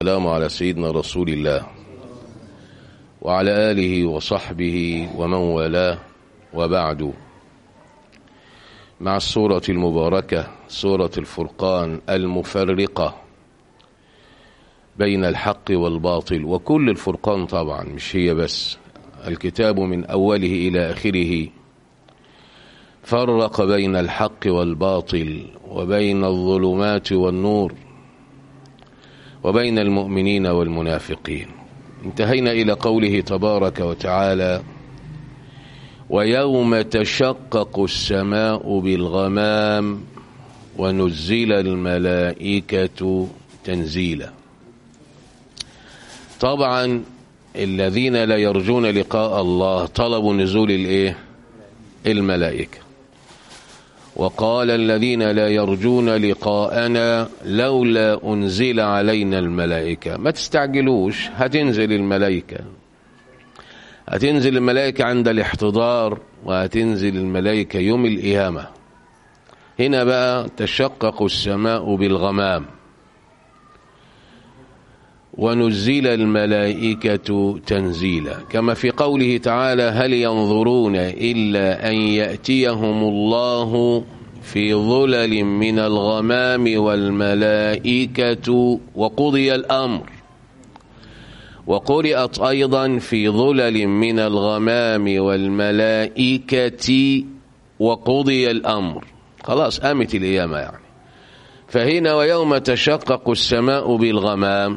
السلام على سيدنا رسول الله وعلى آله وصحبه ومن والاه وبعد مع السورة المباركة سورة الفرقان المفرقة بين الحق والباطل وكل الفرقان طبعا مش هي بس الكتاب من أوله إلى آخره فرق بين الحق والباطل وبين الظلمات والنور وبين المؤمنين والمنافقين انتهينا إلى قوله تبارك وتعالى ويوم تشقق السماء بالغمام ونزل الملائكة تنزيلا طبعا الذين لا يرجون لقاء الله طلبوا نزول الايه الملائكة وقال الذين لا يرجون لقاءنا لولا أنزل علينا الملائكة ما تستعجلوش هتنزل الملائكة هتنزل الملائكة عند الاحتضار وهتنزل الملائكة يوم القيامة هنا بقى تشقق السماء بالغمام ونزل الملائكة تنزيلا كما في قوله تعالى هل ينظرون إلا أن يأتيهم الله في ظلل من الغمام والملائكة وقضي الأمر وقرأت أيضا في ظلل من الغمام والملائكة وقضي الأمر خلاص قامت القيامة يعني فهنا ويوم تشقق السماء بالغمام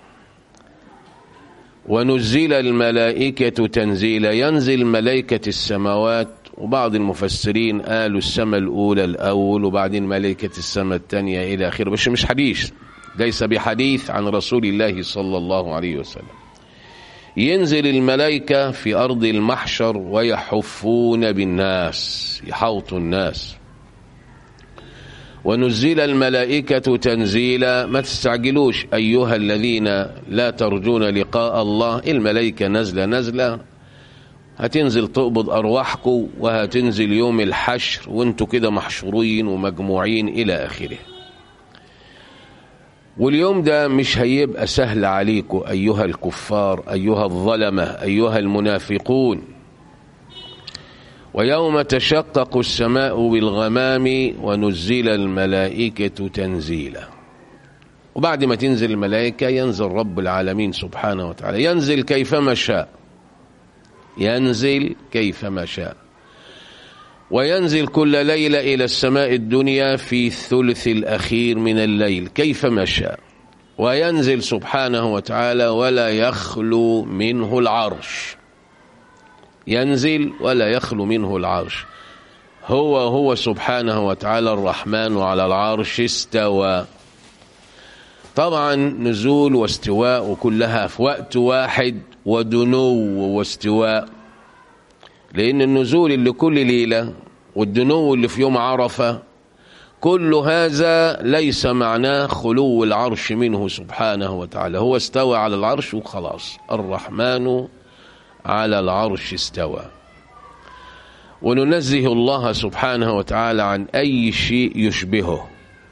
ونزل الملائكة تنزيلا ينزل ملائكة السماوات وبعض المفسرين قالوا السماء الأولى الأول وبعدين ملائكة السماء الثانية إلى آخره بس مش حديث ليس بحديث عن رسول الله صلى الله عليه وسلم ينزل الملائكة في أرض المحشر ويحفون بالناس يحوطوا الناس ونزل الملائكة تنزيلا ما تستعجلوش أيها الذين لا ترجون لقاء الله الملائكة نزلة نزلة هتنزل تقبض أرواحكم وهتنزل يوم الحشر وانتوا كده محشورين ومجموعين إلى آخره واليوم ده مش هيبقى سهل عليكم أيها الكفار أيها الظلمة أيها المنافقون ويوم تشقق السماء بالغمام ونزل الملائكة تنزيلا وبعد ما تنزل الملائكة ينزل رب العالمين سبحانه وتعالى ينزل كيفما شاء ينزل كيفما شاء وينزل كل ليلة إلى السماء الدنيا في الثلث الأخير من الليل كيفما شاء وينزل سبحانه وتعالى ولا يخلو منه العرش ينزل ولا يخلو منه العرش هو هو سبحانه وتعالى الرحمن على العرش استوى طبعا نزول واستواء وكلها في وقت واحد ودنو واستواء لأن النزول اللي كل ليلة والدنو اللي في يوم عرفة كل هذا ليس معناه خلو العرش منه سبحانه وتعالى هو استوى على العرش وخلاص الرحمن على العرش استوى وننزه الله سبحانه وتعالى عن أي شيء يشبهه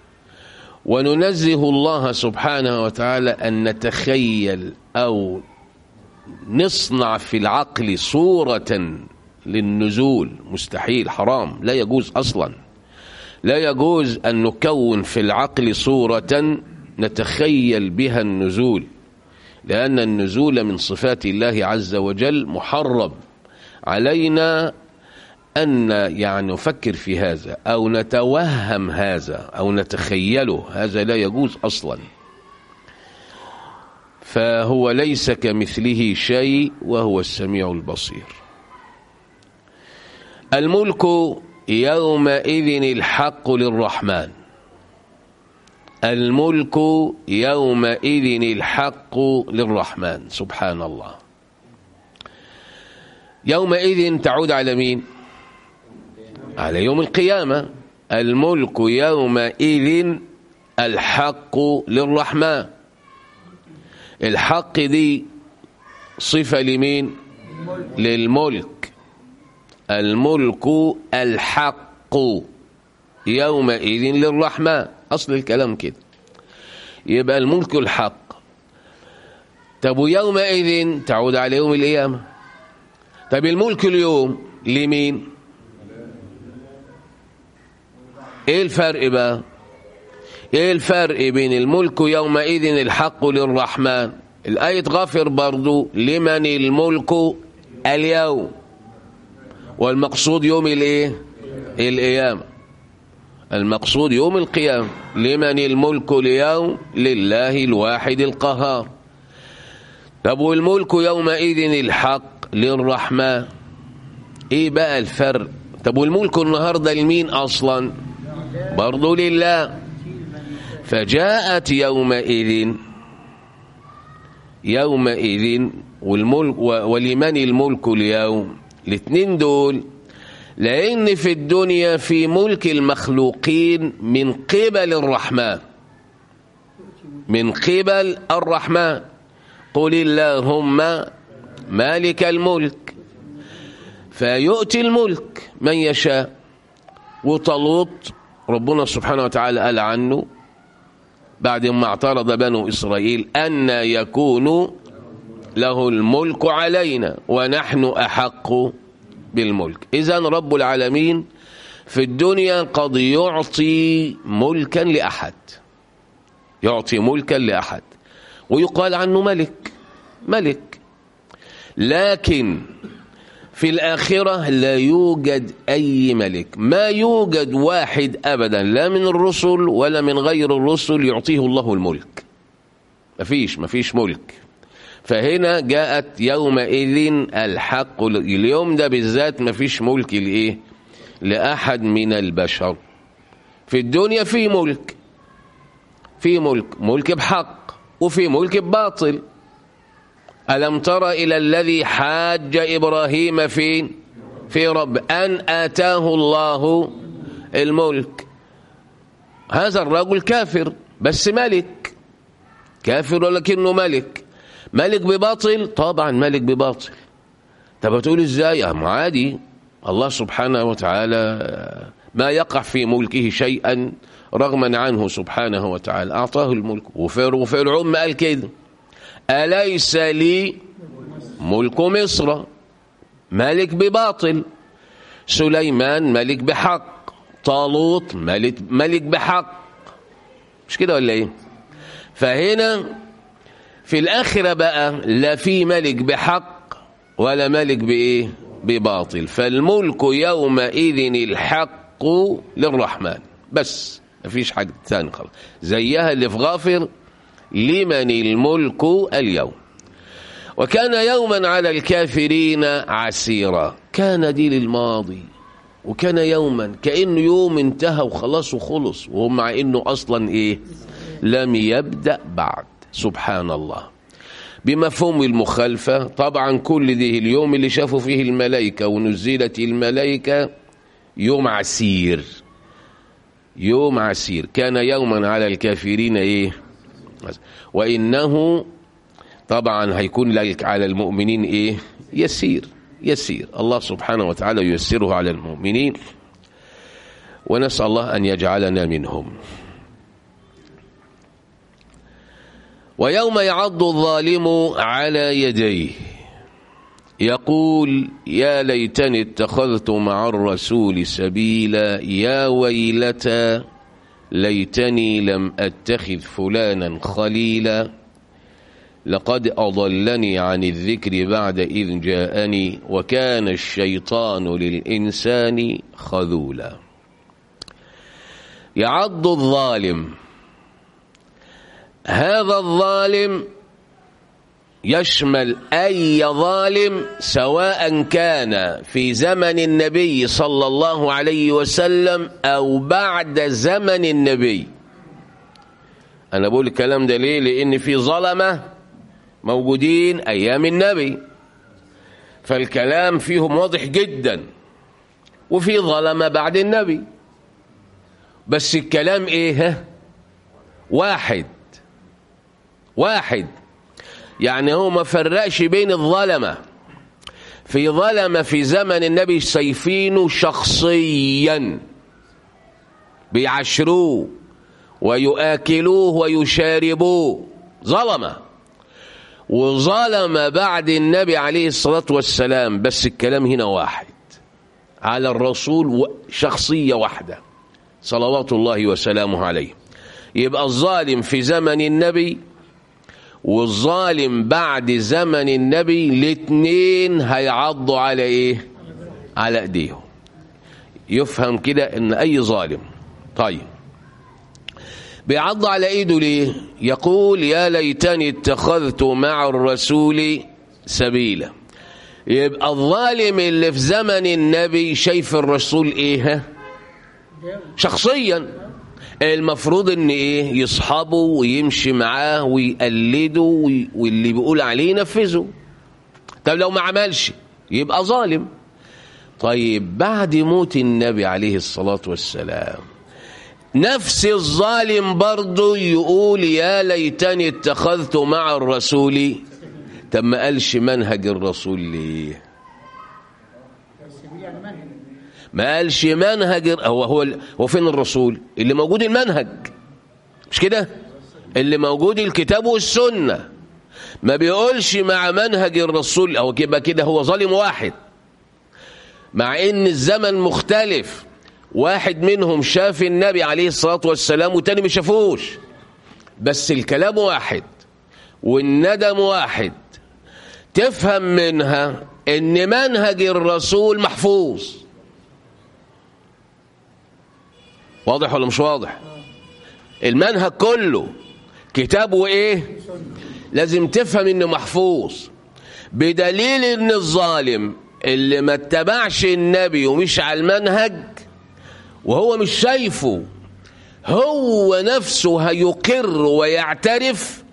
وننزه الله سبحانه وتعالى أن نتخيل أو نصنع في العقل صورة للنزول مستحيل حرام لا يجوز أصلا لا يجوز أن نكون في العقل صورة نتخيل بها النزول لأن النزول من صفات الله عز وجل محرم علينا أن يعني نفكر في هذا أو نتوهم هذا أو نتخيله هذا لا يجوز أصلا فهو ليس كمثله شيء وهو السميع البصير الملك يومئذ الحق للرحمن الملك يومئذ الحق للرحمن سبحان الله يومئذ تعود على مين على يوم القيامة الملك يومئذ الحق للرحمن الحق دي صفة لمين للملك الملك الحق يومئذ للرحمن أصل الكلام كده يبقى الملك الحق طب ويومئذ تعود على يوم القيامة طب الملك اليوم لمين ايه الفرق بقى ايه الفرق بين الملك يومئذ الحق للرحمن الآية غافر برضو لمن الملك اليوم والمقصود يوم الايه القيامة المقصود يوم القيامة لمن الملك اليوم لله الواحد القهار طب والملك يومئذ الحق للرحمن ايه بقى الفرق طب والملك النهاردة لمين اصلا برضو لله فجاءت يومئذ يومئذ والملك ولمن الملك اليوم الاثنين دول لأن في الدنيا في ملك المخلوقين من قبل الرحمن من قبل الرحمن قل اللهم مالك الملك فيؤتي الملك من يشاء وطلوط ربنا سبحانه وتعالى قال عنه بعد ما اعترض بنو إسرائيل أن يكون له الملك علينا ونحن أحق بالملك إذا رب العالمين في الدنيا قد يعطي ملكا لأحد يعطي ملكا لأحد ويقال عنه ملك ملك لكن في الآخرة لا يوجد أي ملك ما يوجد واحد أبدا لا من الرسل ولا من غير الرسل يعطيه الله الملك مفيش مفيش ملك فهنا جاءت يومئذ الحق اليوم ده بالذات مفيش ملك لإيه لأحد من البشر في الدنيا في ملك في ملك ملك بحق وفي ملك بباطل ألم تر إلى الذي حاج إبراهيم في في رب أن آتاه الله الملك هذا الرجل كافر بس ملك كافر ولكنه ملك ملك بباطل طبعا ملك بباطل طب هتقول ازاي يا عادي الله سبحانه وتعالى ما يقع في ملكه شيئا رغما عنه سبحانه وتعالى أعطاه الملك وفرعون ما قال كده أليس لي ملك مصر ملك بباطل سليمان ملك بحق طالوت ملك, ملك بحق مش كده ولا ايه فهنا في الآخرة بقى لا في ملك بحق ولا ملك بإيه بباطل فالملك يومئذ الحق للرحمن بس مفيش حاجة ثاني خلاص زيها اللي في غافر لمن الملك اليوم وكان يوما على الكافرين عسيرا كان دي للماضي وكان يوما كأنه يوم انتهى وخلاص وخلص وهو مع انه اصلا ايه لم يبدأ بعد سبحان الله بمفهوم المخالفة طبعا كل ده اليوم اللي شافوا فيه الملائكة ونزلت الملائكة يوم عسير يوم عسير كان يوما على الكافرين ايه وإنه طبعا هيكون لك على المؤمنين ايه يسير يسير الله سبحانه وتعالى ييسره على المؤمنين ونسأل الله أن يجعلنا منهم ويوم يعض الظالم على يديه يقول يا ليتني اتخذت مع الرسول سبيلا يا ويلتى ليتني لم أتخذ فلانا خليلا لقد أضلني عن الذكر بعد إذ جاءني وكان الشيطان للإنسان خذولا يعض الظالم هذا الظالم يشمل أي ظالم سواء كان في زمن النبي صلى الله عليه وسلم أو بعد زمن النبي أنا بقول الكلام ده ليه لأن في ظلمة موجودين أيام النبي فالكلام فيهم واضح جدا وفي ظلمة بعد النبي بس الكلام إيه واحد واحد يعني هو ما فرقش بين الظلمة في ظلمة في زمن النبي سيفينه شخصيا بيعشروه ويؤكلوه ويشاربوه ظلمة وظلم بعد النبي عليه الصلاة والسلام بس الكلام هنا واحد على الرسول شخصية واحدة صلوات الله وسلامه عليه يبقى الظالم في زمن النبي والظالم بعد زمن النبي الاثنين هيعضوا على ايه على ايديهم يفهم كده ان اي ظالم طيب بيعض على ايده ليه يقول يا ليتني اتخذت مع الرسول سبيلا يبقى الظالم اللي في زمن النبي شايف الرسول ايه شخصيا المفروض ان ايه يصحبه ويمشي معاه ويقلده واللي بيقول عليه ينفذه طب لو ما عملش يبقى ظالم طيب بعد موت النبي عليه الصلاة والسلام نفس الظالم برضه يقول يا ليتني اتخذت مع الرسول طب ما قالش منهج الرسول ليه ما قالش منهج هو هو هو فين الرسول اللي موجود المنهج مش كده اللي موجود الكتاب والسنة ما بيقولش مع منهج الرسول او كده كده هو ظالم واحد مع ان الزمن مختلف واحد منهم شاف النبي عليه الصلاة والسلام والتاني ما شافوش بس الكلام واحد والندم واحد تفهم منها ان منهج الرسول محفوظ واضح ولا مش واضح المنهج كله كتاب وايه لازم تفهم انه محفوظ بدليل ان الظالم اللي ما اتبعش النبي ومش على المنهج وهو مش شايفه هو نفسه هيقر ويعترف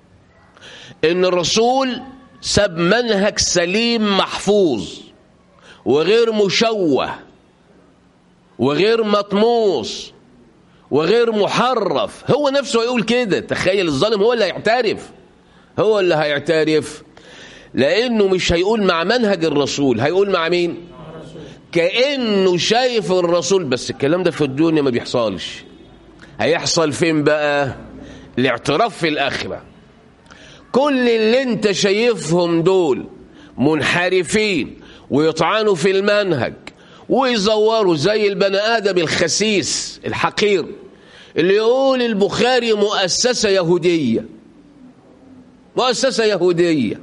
ان الرسول ساب منهج سليم محفوظ وغير مشوه وغير مطموس وغير محرف هو نفسه هيقول كده تخيل الظالم هو اللي هيعترف هو اللي هيعترف لانه مش هيقول مع منهج الرسول هيقول مع مين كانه شايف الرسول بس الكلام ده في الدنيا ما بيحصلش هيحصل فين بقى الاعتراف في الاخره كل اللي انت شايفهم دول منحرفين ويطعنوا في المنهج ويزوروا زي البني ادم الخسيس الحقير اللي يقول البخاري مؤسسه يهوديه مؤسسه يهوديه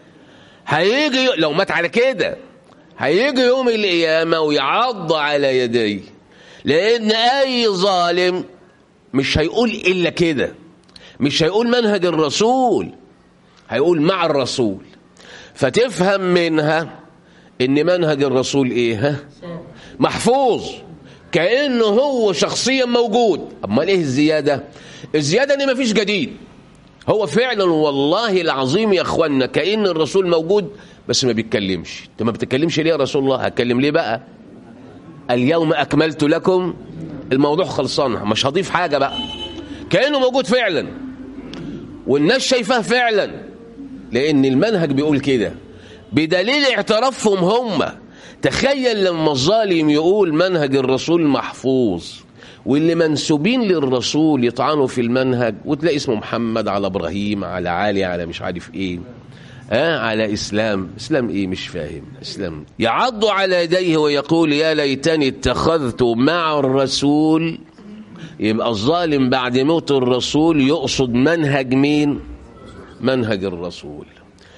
هيجي لو مات على كده هيجي يوم القيامه ويعض على يديه لان اي ظالم مش هيقول الا كده مش هيقول منهج الرسول هيقول مع الرسول فتفهم منها ان منهج الرسول ايه ها محفوظ كانه هو شخصيا موجود امال ايه الزياده الزياده ان مفيش جديد هو فعلا والله العظيم يا اخوانا كان الرسول موجود بس ما بيتكلمش انت ما بتتكلمش ليه يا رسول الله هتكلم ليه بقى اليوم اكملت لكم الموضوع خلصان مش هضيف حاجه بقى كانه موجود فعلا والناس شايفاه فعلا لان المنهج بيقول كده بدليل اعترافهم هم تخيل لما الظالم يقول منهج الرسول محفوظ واللي منسوبين للرسول يطعنوا في المنهج وتلاقي اسمه محمد على ابراهيم على علي على مش عارف ايه آه على اسلام اسلام ايه مش فاهم اسلام يعض على يديه ويقول يا ليتني اتخذت مع الرسول يبقى الظالم بعد موت الرسول يقصد منهج مين منهج الرسول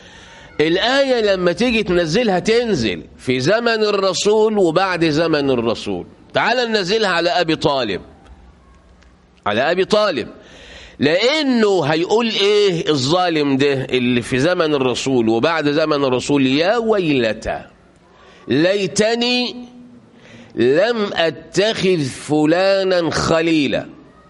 الآية لما تيجي تنزلها تنزل في زمن الرسول وبعد زمن الرسول تعال ننزلها على أبي طالب على أبي طالب لأنه هيقول إيه الظالم ده اللي في زمن الرسول وبعد زمن الرسول يا ويلتى ليتني لم أتخذ فلانا خليلا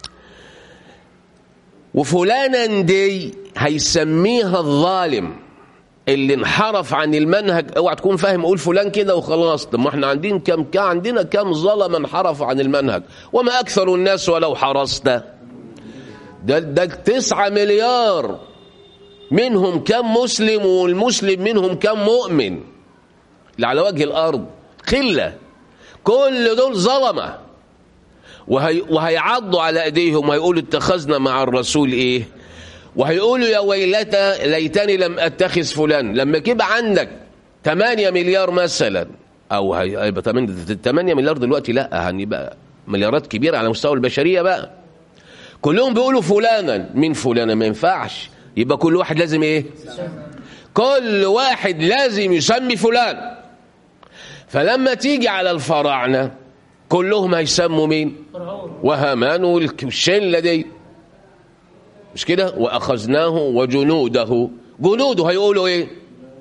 وفلانا دي هيسميها الظالم اللي انحرف عن المنهج اوعى تكون فاهم اقول فلان كده وخلاص طب ما احنا عندنا كم كان عندنا كم ظلم انحرف عن المنهج وما اكثر الناس ولو حرصت ده ده تسعة مليار منهم كم مسلم والمسلم منهم كم مؤمن اللي على وجه الارض قله كل دول ظلمه وهي وهيعضوا على ايديهم وهيقولوا اتخذنا مع الرسول ايه وهيقولوا يا ويلتى ليتني لم اتخذ فلان لما يبقى عندك 8 مليار مثلا او هيبقى 8 مليار دلوقتي لا هنبقى مليارات كبيره على مستوى البشريه بقى كلهم بيقولوا فلانا مين فلانا ما ينفعش يبقى كل واحد لازم ايه كل واحد لازم يسمي فلان فلما تيجي على الفراعنه كلهم هيسموا مين وهامان والشله دي مش كده واخذناه وجنوده جنوده هيقولوا ايه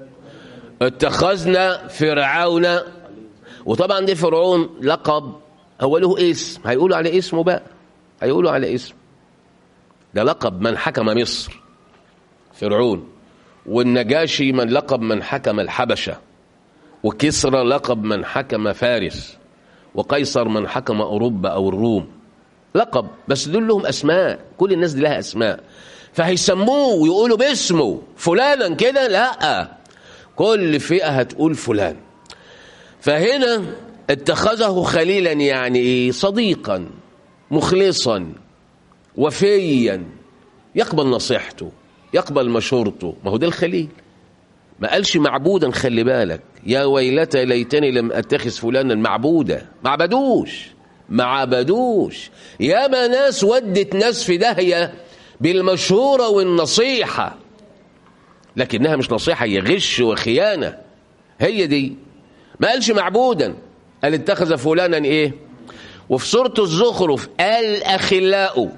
اتخذنا فرعون وطبعا دي فرعون لقب هو له اسم هيقولوا على اسمه بقى هيقولوا على اسم ده لقب من حكم مصر فرعون والنجاشي من لقب من حكم الحبشة وكسرى لقب من حكم فارس وقيصر من حكم أوروبا أو الروم لقب بس دول لهم أسماء كل الناس دي لها أسماء فهيسموه ويقولوا باسمه فلانا كده لا كل فئة هتقول فلان فهنا اتخذه خليلا يعني ايه صديقا مخلصا وفيا يقبل نصيحته يقبل مشورته ما هو ده الخليل ما قالش معبودا خلي بالك يا ويلتى ليتني لم اتخذ فلانا معبودا ما عبدوش ما عبدوش ياما ناس ودت ناس في داهيه بالمشوره والنصيحه لكنها مش نصيحه هي غش وخيانه هي دي ما قالش معبودا قال اتخذ فلانا ايه وفي سوره الزخرف قال اخلاء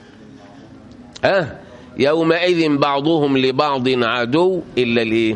ها يومئذ بعضهم لبعض عدو الا الايه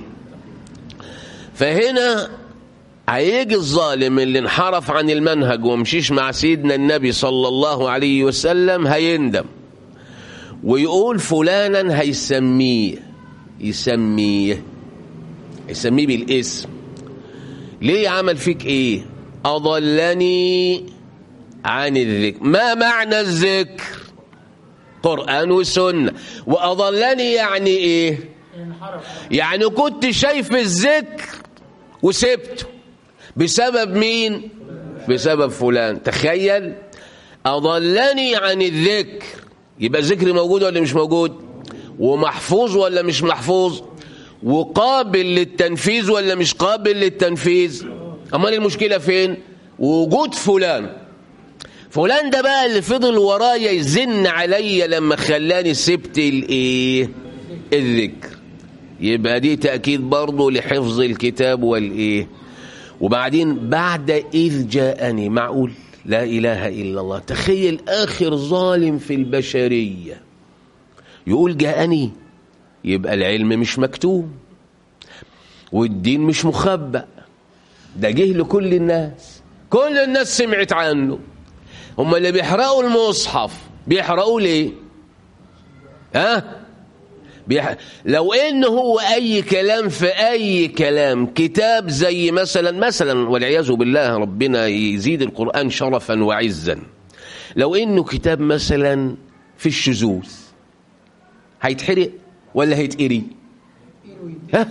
فهنا هيجي الظالم اللي انحرف عن المنهج ومشيش مع سيدنا النبي صلى الله عليه وسلم هيندم ويقول فلانا هيسميه يسميه يسميه بالاسم ليه عمل فيك ايه اضلني عن الذكر ما معنى الذكر قرآن وسنة وأضلني يعني إيه يعني كنت شايف الذكر وسبته بسبب مين بسبب فلان تخيل أضلني عن الذكر يبقى الذكر موجود ولا مش موجود ومحفوظ ولا مش محفوظ وقابل للتنفيذ ولا مش قابل للتنفيذ أمال المشكلة فين وجود فلان فلان ده بقى اللي فضل ورايا يزن عليا لما خلاني سبت الايه الذكر يبقى دي تأكيد برضه لحفظ الكتاب والايه وبعدين بعد إذ جاءني معقول لا إله إلا الله تخيل آخر ظالم في البشرية يقول جاءني يبقى العلم مش مكتوب والدين مش مخبأ ده جه لكل الناس كل الناس سمعت عنه هم اللي بيحرقوا المصحف بيحرقوا ليه ها بيح... لو ان هو اي كلام في اي كلام كتاب زي مثلا مثلا والعياذ بالله ربنا يزيد القران شرفا وعزا لو انه كتاب مثلا في الشذوذ هيتحرق ولا هيتقري ها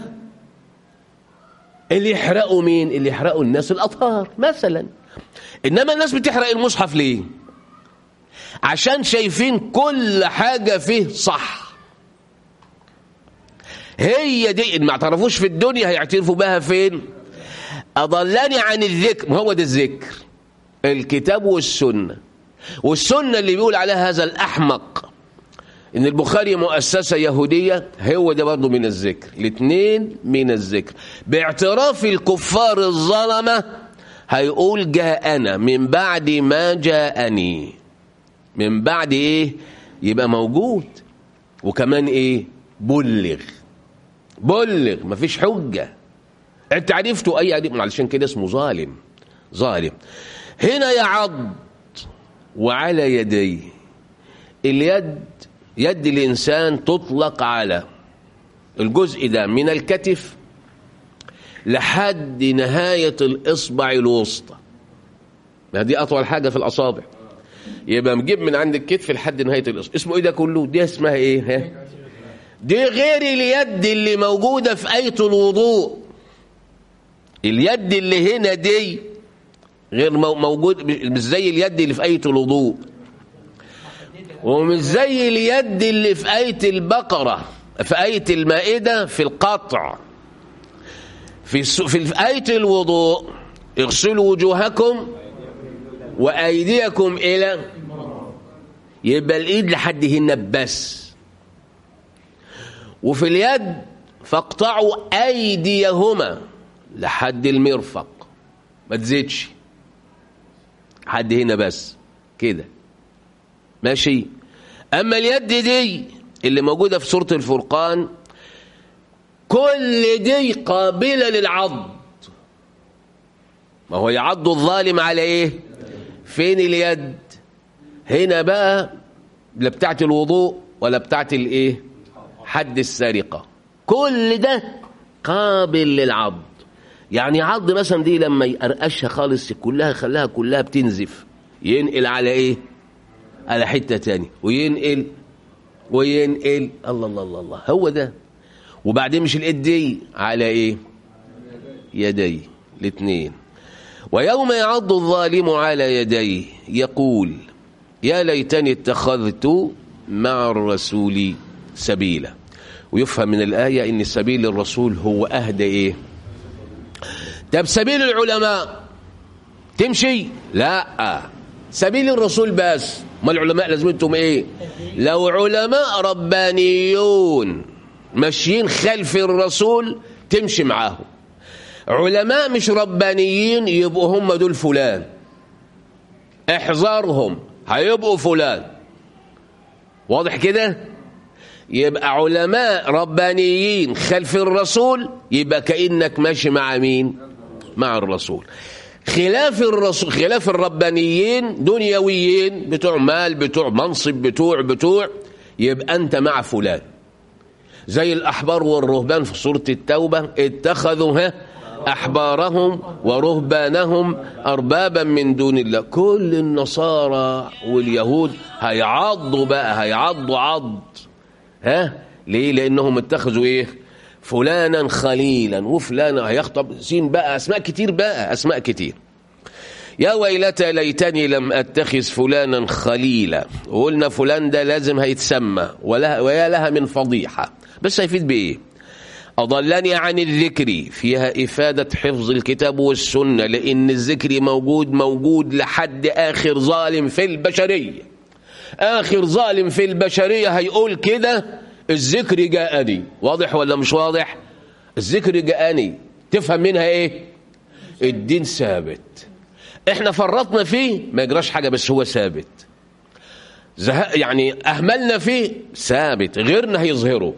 اللي يحرقوا مين اللي يحرقوا الناس الاطهار مثلا انما الناس بتحرق المصحف ليه عشان شايفين كل حاجه فيه صح هي دي ما اعترفوش في الدنيا هيعترفوا بها فين اضلني عن الذكر ما هو ده الذكر الكتاب والسنه والسنه اللي بيقول عليها هذا الاحمق ان البخاري مؤسسه يهوديه هو ده برضه من الذكر الاثنين من الذكر باعتراف الكفار الظلمه هيقول جاءنا من بعد ما جاءني من بعد ايه يبقى موجود وكمان ايه بلغ بلغ مفيش حجة انت عرفته اي عرف علشان كده اسمه ظالم ظالم هنا يعض وعلى يديه اليد يد الانسان تطلق على الجزء ده من الكتف لحد نهاية الإصبع الوسطى دي أطول حاجة في الأصابع يبقى مجيب من عند الكتف لحد نهاية الإصبع اسمه إيه ده كله دي اسمها إيه ها؟ دي غير اليد اللي موجودة في آية الوضوء اليد اللي هنا دي غير موجود مش زي اليد اللي في آية الوضوء ومش زي اليد اللي في آية البقرة في آية المائدة في القطع في في آية الوضوء اغسلوا وجوهكم وأيديكم إلى يبقى الإيد لحد هنا بس وفي اليد فاقطعوا أيديهما لحد المرفق ما تزيدش حد هنا بس كده ماشي أما اليد دي اللي موجودة في سورة الفرقان كل دي قابلة للعض ما هو يعض الظالم على ايه فين اليد هنا بقى لا بتاعت الوضوء ولا بتاعت الايه حد السرقة كل ده قابل للعض يعني عض مثلا دي لما يقرقشها خالص كلها خلاها كلها بتنزف ينقل على ايه على حتة تاني وينقل وينقل الله الله الله الله هو ده وبعدين مش الايد دي على ايه يدي الاثنين ويوم يعض الظالم على يديه يقول يا ليتني اتخذت مع الرسول سبيلا ويفهم من الآية ان سبيل الرسول هو أهدى ايه طب سبيل العلماء تمشي لا سبيل الرسول بس ما العلماء لازمتهم ايه لو علماء ربانيون ماشيين خلف الرسول تمشي معاهم علماء مش ربانيين يبقوا هم دول فلان احذرهم هيبقوا فلان واضح كده يبقى علماء ربانيين خلف الرسول يبقى كأنك ماشي مع مين مع الرسول خلاف الرسول خلاف الربانيين دنيويين بتوع مال بتوع منصب بتوع بتوع يبقى انت مع فلان زي الاحبار والرهبان في سوره التوبه اتخذوا ها احبارهم ورهبانهم اربابا من دون الله كل النصارى واليهود هيعضوا بقى هيعضوا عض ها ليه لانهم اتخذوا ايه فلانا خليلا وفلانا هيخطب سين بقى اسماء كتير بقى اسماء كتير يا ويلتى ليتني لم اتخذ فلانا خليلا وقلنا فلان ده لازم هيتسمى ولا ويا لها من فضيحه بس هيفيد بايه أضلني عن الذكر فيها إفادة حفظ الكتاب والسنة لأن الذكر موجود موجود لحد آخر ظالم في البشرية آخر ظالم في البشرية هيقول كده الذكر جاءني واضح ولا مش واضح الذكر جاءني تفهم منها ايه الدين ثابت احنا فرطنا فيه ما يجراش حاجة بس هو ثابت زهق يعني اهملنا فيه ثابت غيرنا هيظهره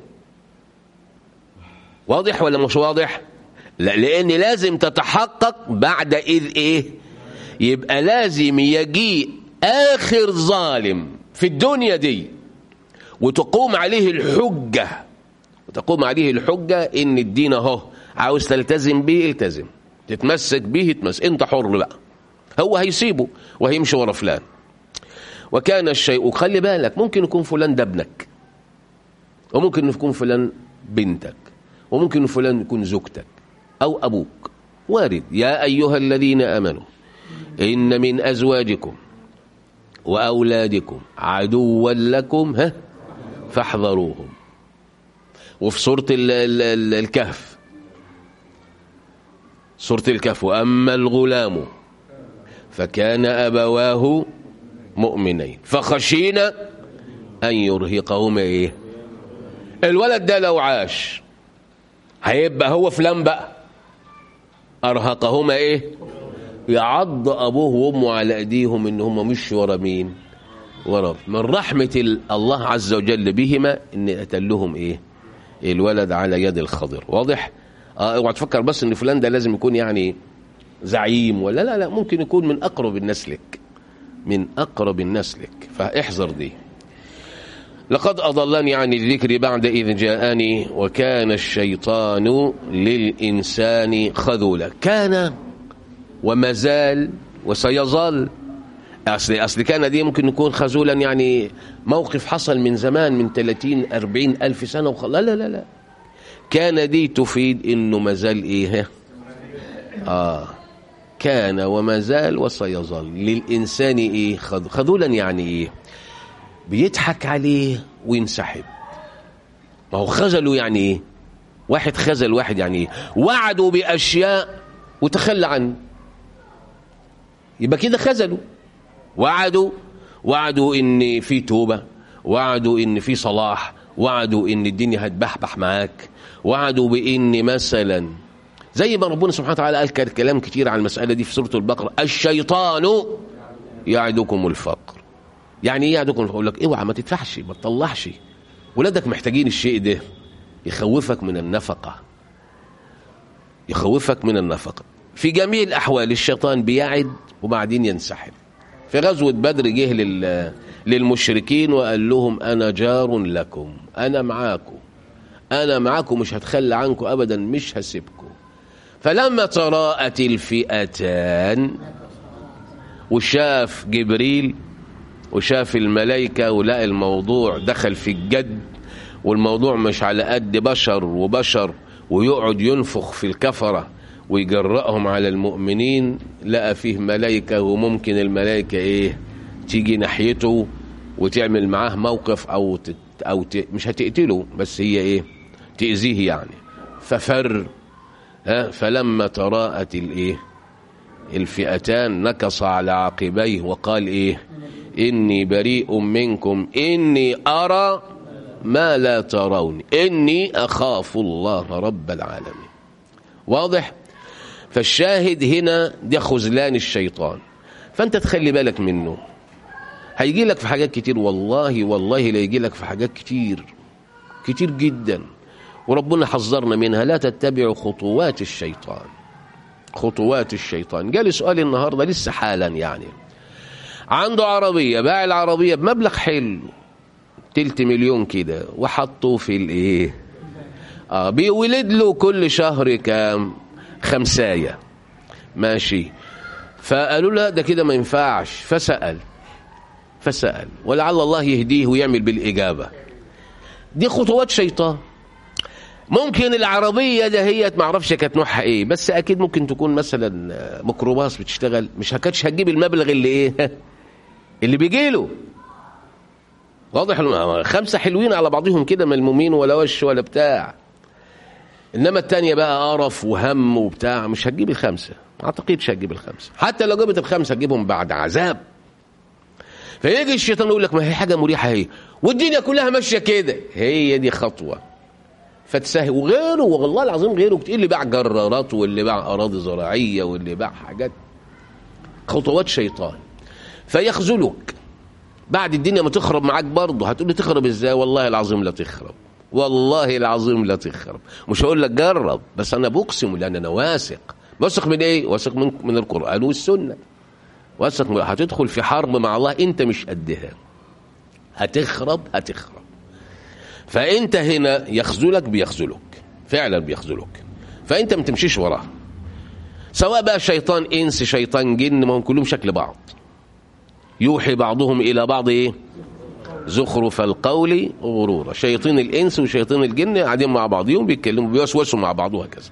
واضح ولا مش واضح لا لان لازم تتحقق بعد اذ ايه يبقى لازم يجيء اخر ظالم في الدنيا دي وتقوم عليه الحجة وتقوم عليه الحجة ان الدين اهو عاوز تلتزم به التزم تتمسك به تمسك انت حر بقى هو هيسيبه وهيمشي ورا فلان وكان الشيء خلي بالك ممكن يكون فلان ده ابنك وممكن يكون فلان بنتك وممكن فلان يكون زوجتك أو أبوك وارد يا أيها الذين أمنوا إن من أزواجكم وأولادكم عدوا لكم ها فاحذروهم وفي سورة ال ال ال الكهف سورة الكهف وأما الغلام فكان أبواه مؤمنين فخشينا أن يرهقهما إيه الولد ده لو عاش هيبقى هو فلان بقى أرهقهما إيه يعض أبوه وأمه على أيديهم إن هم مش ورا مين ورا من رحمة الله عز وجل بهما إن أتلهم إيه الولد على يد الخضر واضح اه اوعى تفكر بس ان فلان ده لازم يكون يعني زعيم ولا لا لا ممكن يكون من اقرب الناس لك من اقرب الناس لك فاحذر دي لقد أضلني عن الذكر بعد إذ جاءني وكان الشيطان للإنسان خذولا كان وما زال وسيظل أصل, أصل كان دي ممكن يكون خذولا يعني موقف حصل من زمان من 30 40 ألف سنة وخ... لا لا لا لا كان دي تفيد إنه ما زال إيه آه كان وما زال وسيظل للإنسان إيه خذولا يعني إيه بيضحك عليه وينسحب ما هو خذله يعني ايه واحد خذل واحد يعني ايه وعدوا باشياء وتخلى عنه يبقى كده خذلوا وعدوا وعدوا ان في توبه وعدوا ان في صلاح وعدوا ان الدنيا هتبحبح معاك وعدوا بان مثلا زي ما ربنا سبحانه وتعالى قال كلام كتير عن المساله دي في سوره البقره الشيطان يعدكم الفقر يعني ايه يعدكم الفقر يقول لك اوعى ما تدفعش ما تطلعش ولادك محتاجين الشيء ده يخوفك من النفقه يخوفك من النفقه في جميع الاحوال الشيطان بيعد وبعدين ينسحب في غزوه بدر جه لل للمشركين وقال لهم انا جار لكم انا معاكم انا معاكم مش هتخلى عنكم ابدا مش هسيبكم فلما تراءت الفئتان وشاف جبريل وشاف الملائكة ولقى الموضوع دخل في الجد والموضوع مش على قد بشر وبشر ويقعد ينفخ في الكفرة ويجرأهم على المؤمنين لقى فيه ملائكة وممكن الملائكة ايه تيجي ناحيته وتعمل معاه موقف او تت او ت... مش هتقتله بس هي ايه تأذيه يعني ففر ها فلما تراءت الايه الفئتان نكص على عقبيه وقال ايه اني بريء منكم اني ارى ما لا ترون اني اخاف الله رب العالمين واضح فالشاهد هنا ده خذلان الشيطان فانت تخلي بالك منه هيجي لك في حاجات كتير والله والله لا يجي لك في حاجات كتير كتير جدا وربنا حذرنا منها لا تتبعوا خطوات الشيطان خطوات الشيطان جالي سؤال النهارده لسه حالا يعني عنده عربية باع العربية بمبلغ حلو تلت مليون كده وحطه في الايه اه بيولد له كل شهر كام خمساية ماشي فقالوا له ده كده ما ينفعش فسأل فسأل ولعل الله يهديه ويعمل بالإجابة دي خطوات شيطان ممكن العربية ده هي ما اعرفش كانت نوعها ايه بس اكيد ممكن تكون مثلا ميكروباص بتشتغل مش كانتش هتجيب المبلغ اللي ايه اللي بيجي له واضح خمسة حلوين على بعضهم كده ملمومين ولا وش ولا بتاع انما التانية بقى قرف وهم وبتاع مش هتجيب الخمسة ما اعتقدش هتجيب الخمسة حتى لو جابت الخمسة تجيبهم بعد عذاب فيجي الشيطان يقول لك ما هي حاجة مريحة هي والدنيا كلها ماشية كده هي دي خطوة فتسهل وغيره والله العظيم غيره كتير اللي باع جرارات واللي باع اراضي زراعيه واللي باع حاجات خطوات شيطان فيخذلك بعد الدنيا ما تخرب معاك برضه هتقول لي تخرب ازاي والله العظيم لا تخرب والله العظيم لا تخرب مش هقول لك جرب بس انا بقسم لان انا واثق واثق من ايه واثق من من القران والسنه واثق هتدخل في حرب مع الله انت مش قدها هتخرب هتخرب فانت هنا يخذلك بيخذلك فعلا بيخذلك فانت ما تمشيش وراه سواء بقى شيطان انس شيطان جن ما هم كلهم شكل بعض يوحي بعضهم الى بعض ايه زخرف القول غرورا شياطين الانس وشياطين الجن قاعدين مع بعضهم بيتكلموا بيوسوسوا مع بعض وهكذا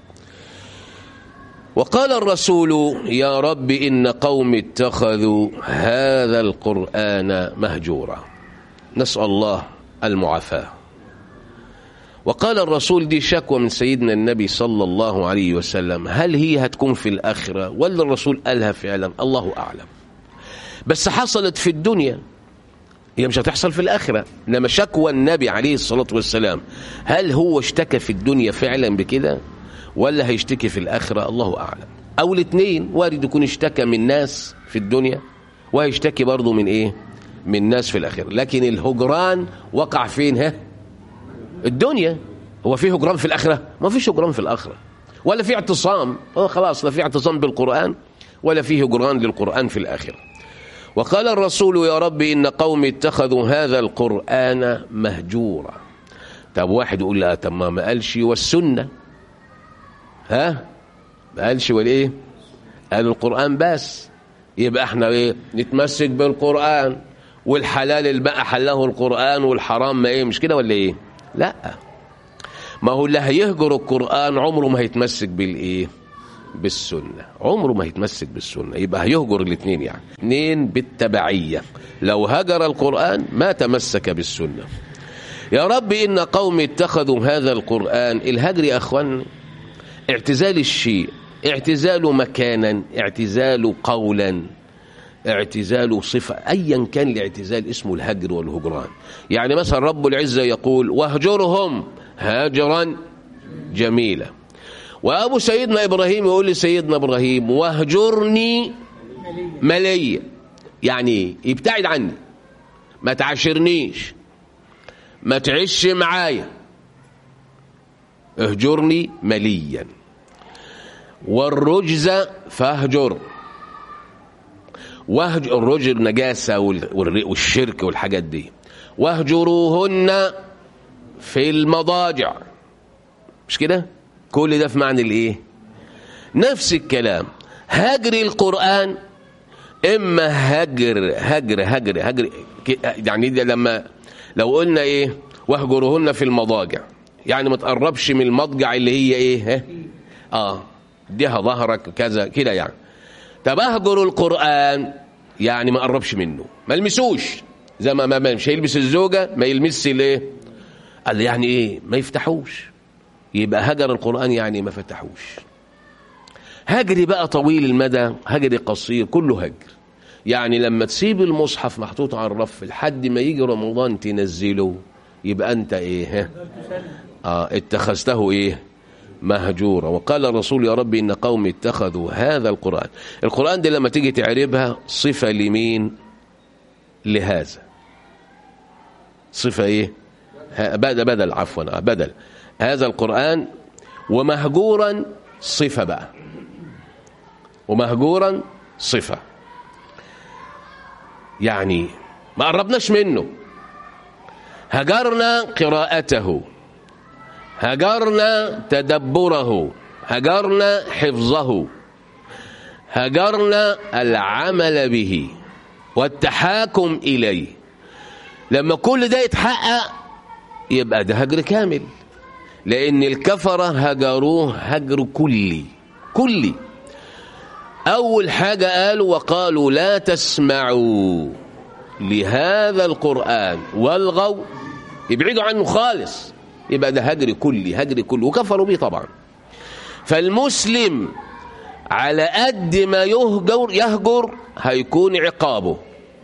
وقال الرسول يا رب ان قوم اتخذوا هذا القران مهجورا نسال الله المعافاه وقال الرسول دي شكوى من سيدنا النبي صلى الله عليه وسلم هل هي هتكون في الآخرة ولا الرسول قالها فعلا الله أعلم بس حصلت في الدنيا هي مش هتحصل في الآخرة إنما شكوى النبي عليه الصلاة والسلام هل هو اشتكى في الدنيا فعلا بكده ولا هيشتكي في الآخرة الله أعلم أو الاثنين وارد يكون اشتكى من ناس في الدنيا وهيشتكي برضه من إيه من ناس في الآخرة لكن الهجران وقع فين ها الدنيا هو في هجران في الآخرة ما فيش هجران في الآخرة ولا في اعتصام هو خلاص لا في اعتصام بالقرآن ولا في هجران للقرآن في الآخرة وقال الرسول يا رب إن قومي اتخذوا هذا القرآن مهجورا طب واحد يقول لا طب ما قالش والسنة ها ما قالش والايه قال القرآن بس يبقى احنا ايه نتمسك بالقرآن والحلال اللي بقى حله القرآن والحرام ما ايه مش كده ولا ايه لا ما هو اللي هيهجر القرآن عمره ما هيتمسك بالايه بالسنة عمره ما هيتمسك بالسنة يبقى هيهجر الاثنين يعني اثنين بالتبعية لو هجر القرآن ما تمسك بالسنة يا رب إن قوم اتخذوا هذا القرآن الهجر يا أخوان اعتزال الشيء اعتزال مكانا اعتزال قولا اعتزال صفة أيا كان الاعتزال اسمه الهجر والهجران يعني مثلا رب العزة يقول واهجرهم هاجرا جميلا وأبو سيدنا إبراهيم يقول لسيدنا إبراهيم واهجرني مليا يعني يبتعد عني ما تعاشرنيش ما تعيش معايا اهجرني مليا والرجز فاهجر واهجر الرجل نجاسة والشرك والحاجات دي واهجروهن في المضاجع مش كده كل ده في معنى الايه نفس الكلام هجر القرآن اما هجر هجر هجر هجر يعني ده لما لو قلنا ايه واهجرهن في المضاجع يعني ما تقربش من المضجع اللي هي ايه ها اه اديها ظهرك كذا كده يعني طب اهجر القرآن يعني ما قربش منه ما يلمسوش زي ما ما مش هيلبس الزوجة ما يلمسش الايه قال يعني ايه ما يفتحوش يبقى هجر القرآن يعني ما فتحوش هجري بقى طويل المدى هجري قصير كله هجر يعني لما تسيب المصحف محطوط على الرف لحد ما يجي رمضان تنزله يبقى انت ايه ها اه اتخذته ايه مهجورا وقال الرسول يا رب إن قوم اتخذوا هذا القرآن القرآن دي لما تيجي تعربها صفة لمين لهذا صفة ايه بدل بدل عفوا بدل هذا القرآن ومهجورا صفة بقى ومهجورا صفة يعني ما قربناش منه هجرنا قراءته هجرنا تدبره هجرنا حفظه هجرنا العمل به والتحاكم إليه لما كل ده يتحقق يبقى ده هجر كامل لأن الكفرة هجروه هجر كلي كلي أول حاجة قالوا وقالوا لا تسمعوا لهذا القرآن والغوا يبعدوا عنه خالص يبقى ده هجر كلي هجر كلي وكفروا به طبعا فالمسلم على قد ما يهجر يهجر هيكون عقابه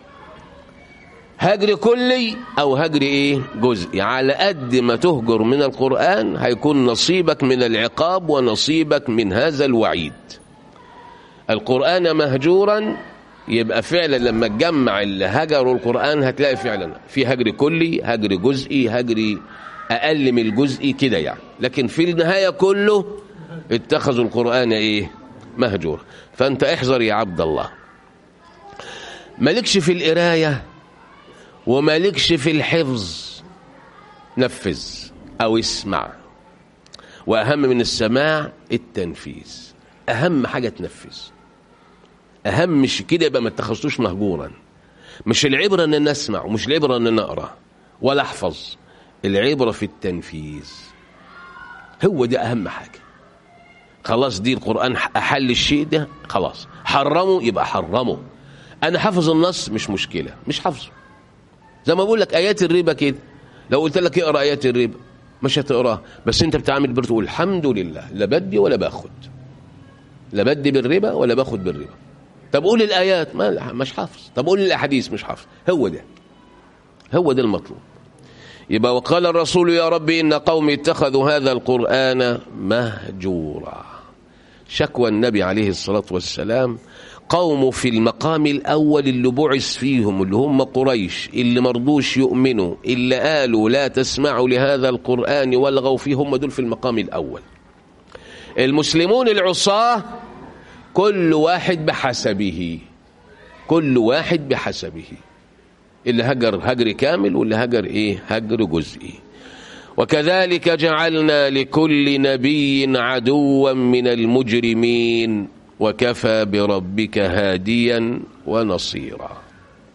هجر كلي او هجر ايه جزئي على قد ما تهجر من القرآن هيكون نصيبك من العقاب ونصيبك من هذا الوعيد القرآن مهجورا يبقى فعلا لما تجمع اللي هجروا القرآن هتلاقي فعلا في هجر كلي هجر جزئي هجر أقل من الجزئي كده يعني لكن في النهاية كله اتخذوا القرآن ايه مهجور فانت احذر يا عبد الله مالكش في القرايه ومالكش في الحفظ نفذ او اسمع واهم من السماع التنفيذ اهم حاجه تنفذ اهم مش كده يبقى ما اتخذتوش مهجورا مش العبره ان انا اسمع ومش العبره ان انا اقرا ولا احفظ العبره في التنفيذ هو ده اهم حاجه خلاص دي القران احل الشيء ده خلاص حرمه يبقى حرمه انا حافظ النص مش مشكله مش حافظه زي ما بقول لك ايات الربا كده لو قلت لك اقرا ايات الربا مش هتقراها بس انت بتعمل بر تقول الحمد لله لا بدي ولا باخد لا بدي بالربا ولا باخد بالربا طب قول الايات ما مش حافظ طب قول الاحاديث مش حافظ هو ده هو ده المطلوب يبقى وقال الرسول يا رب ان قومي اتخذوا هذا القران مهجورا شكوى النبي عليه الصلاه والسلام قومه في المقام الأول اللي بعث فيهم اللي هم قريش اللي مرضوش يؤمنوا اللي قالوا لا تسمعوا لهذا القرآن والغوا فيه هم دول في المقام الأول المسلمون العصاة كل واحد بحسبه كل واحد بحسبه اللي هجر هجر كامل واللي هجر ايه هجر جزئي وكذلك جعلنا لكل نبي عدوا من المجرمين وكفى بربك هاديا ونصيرا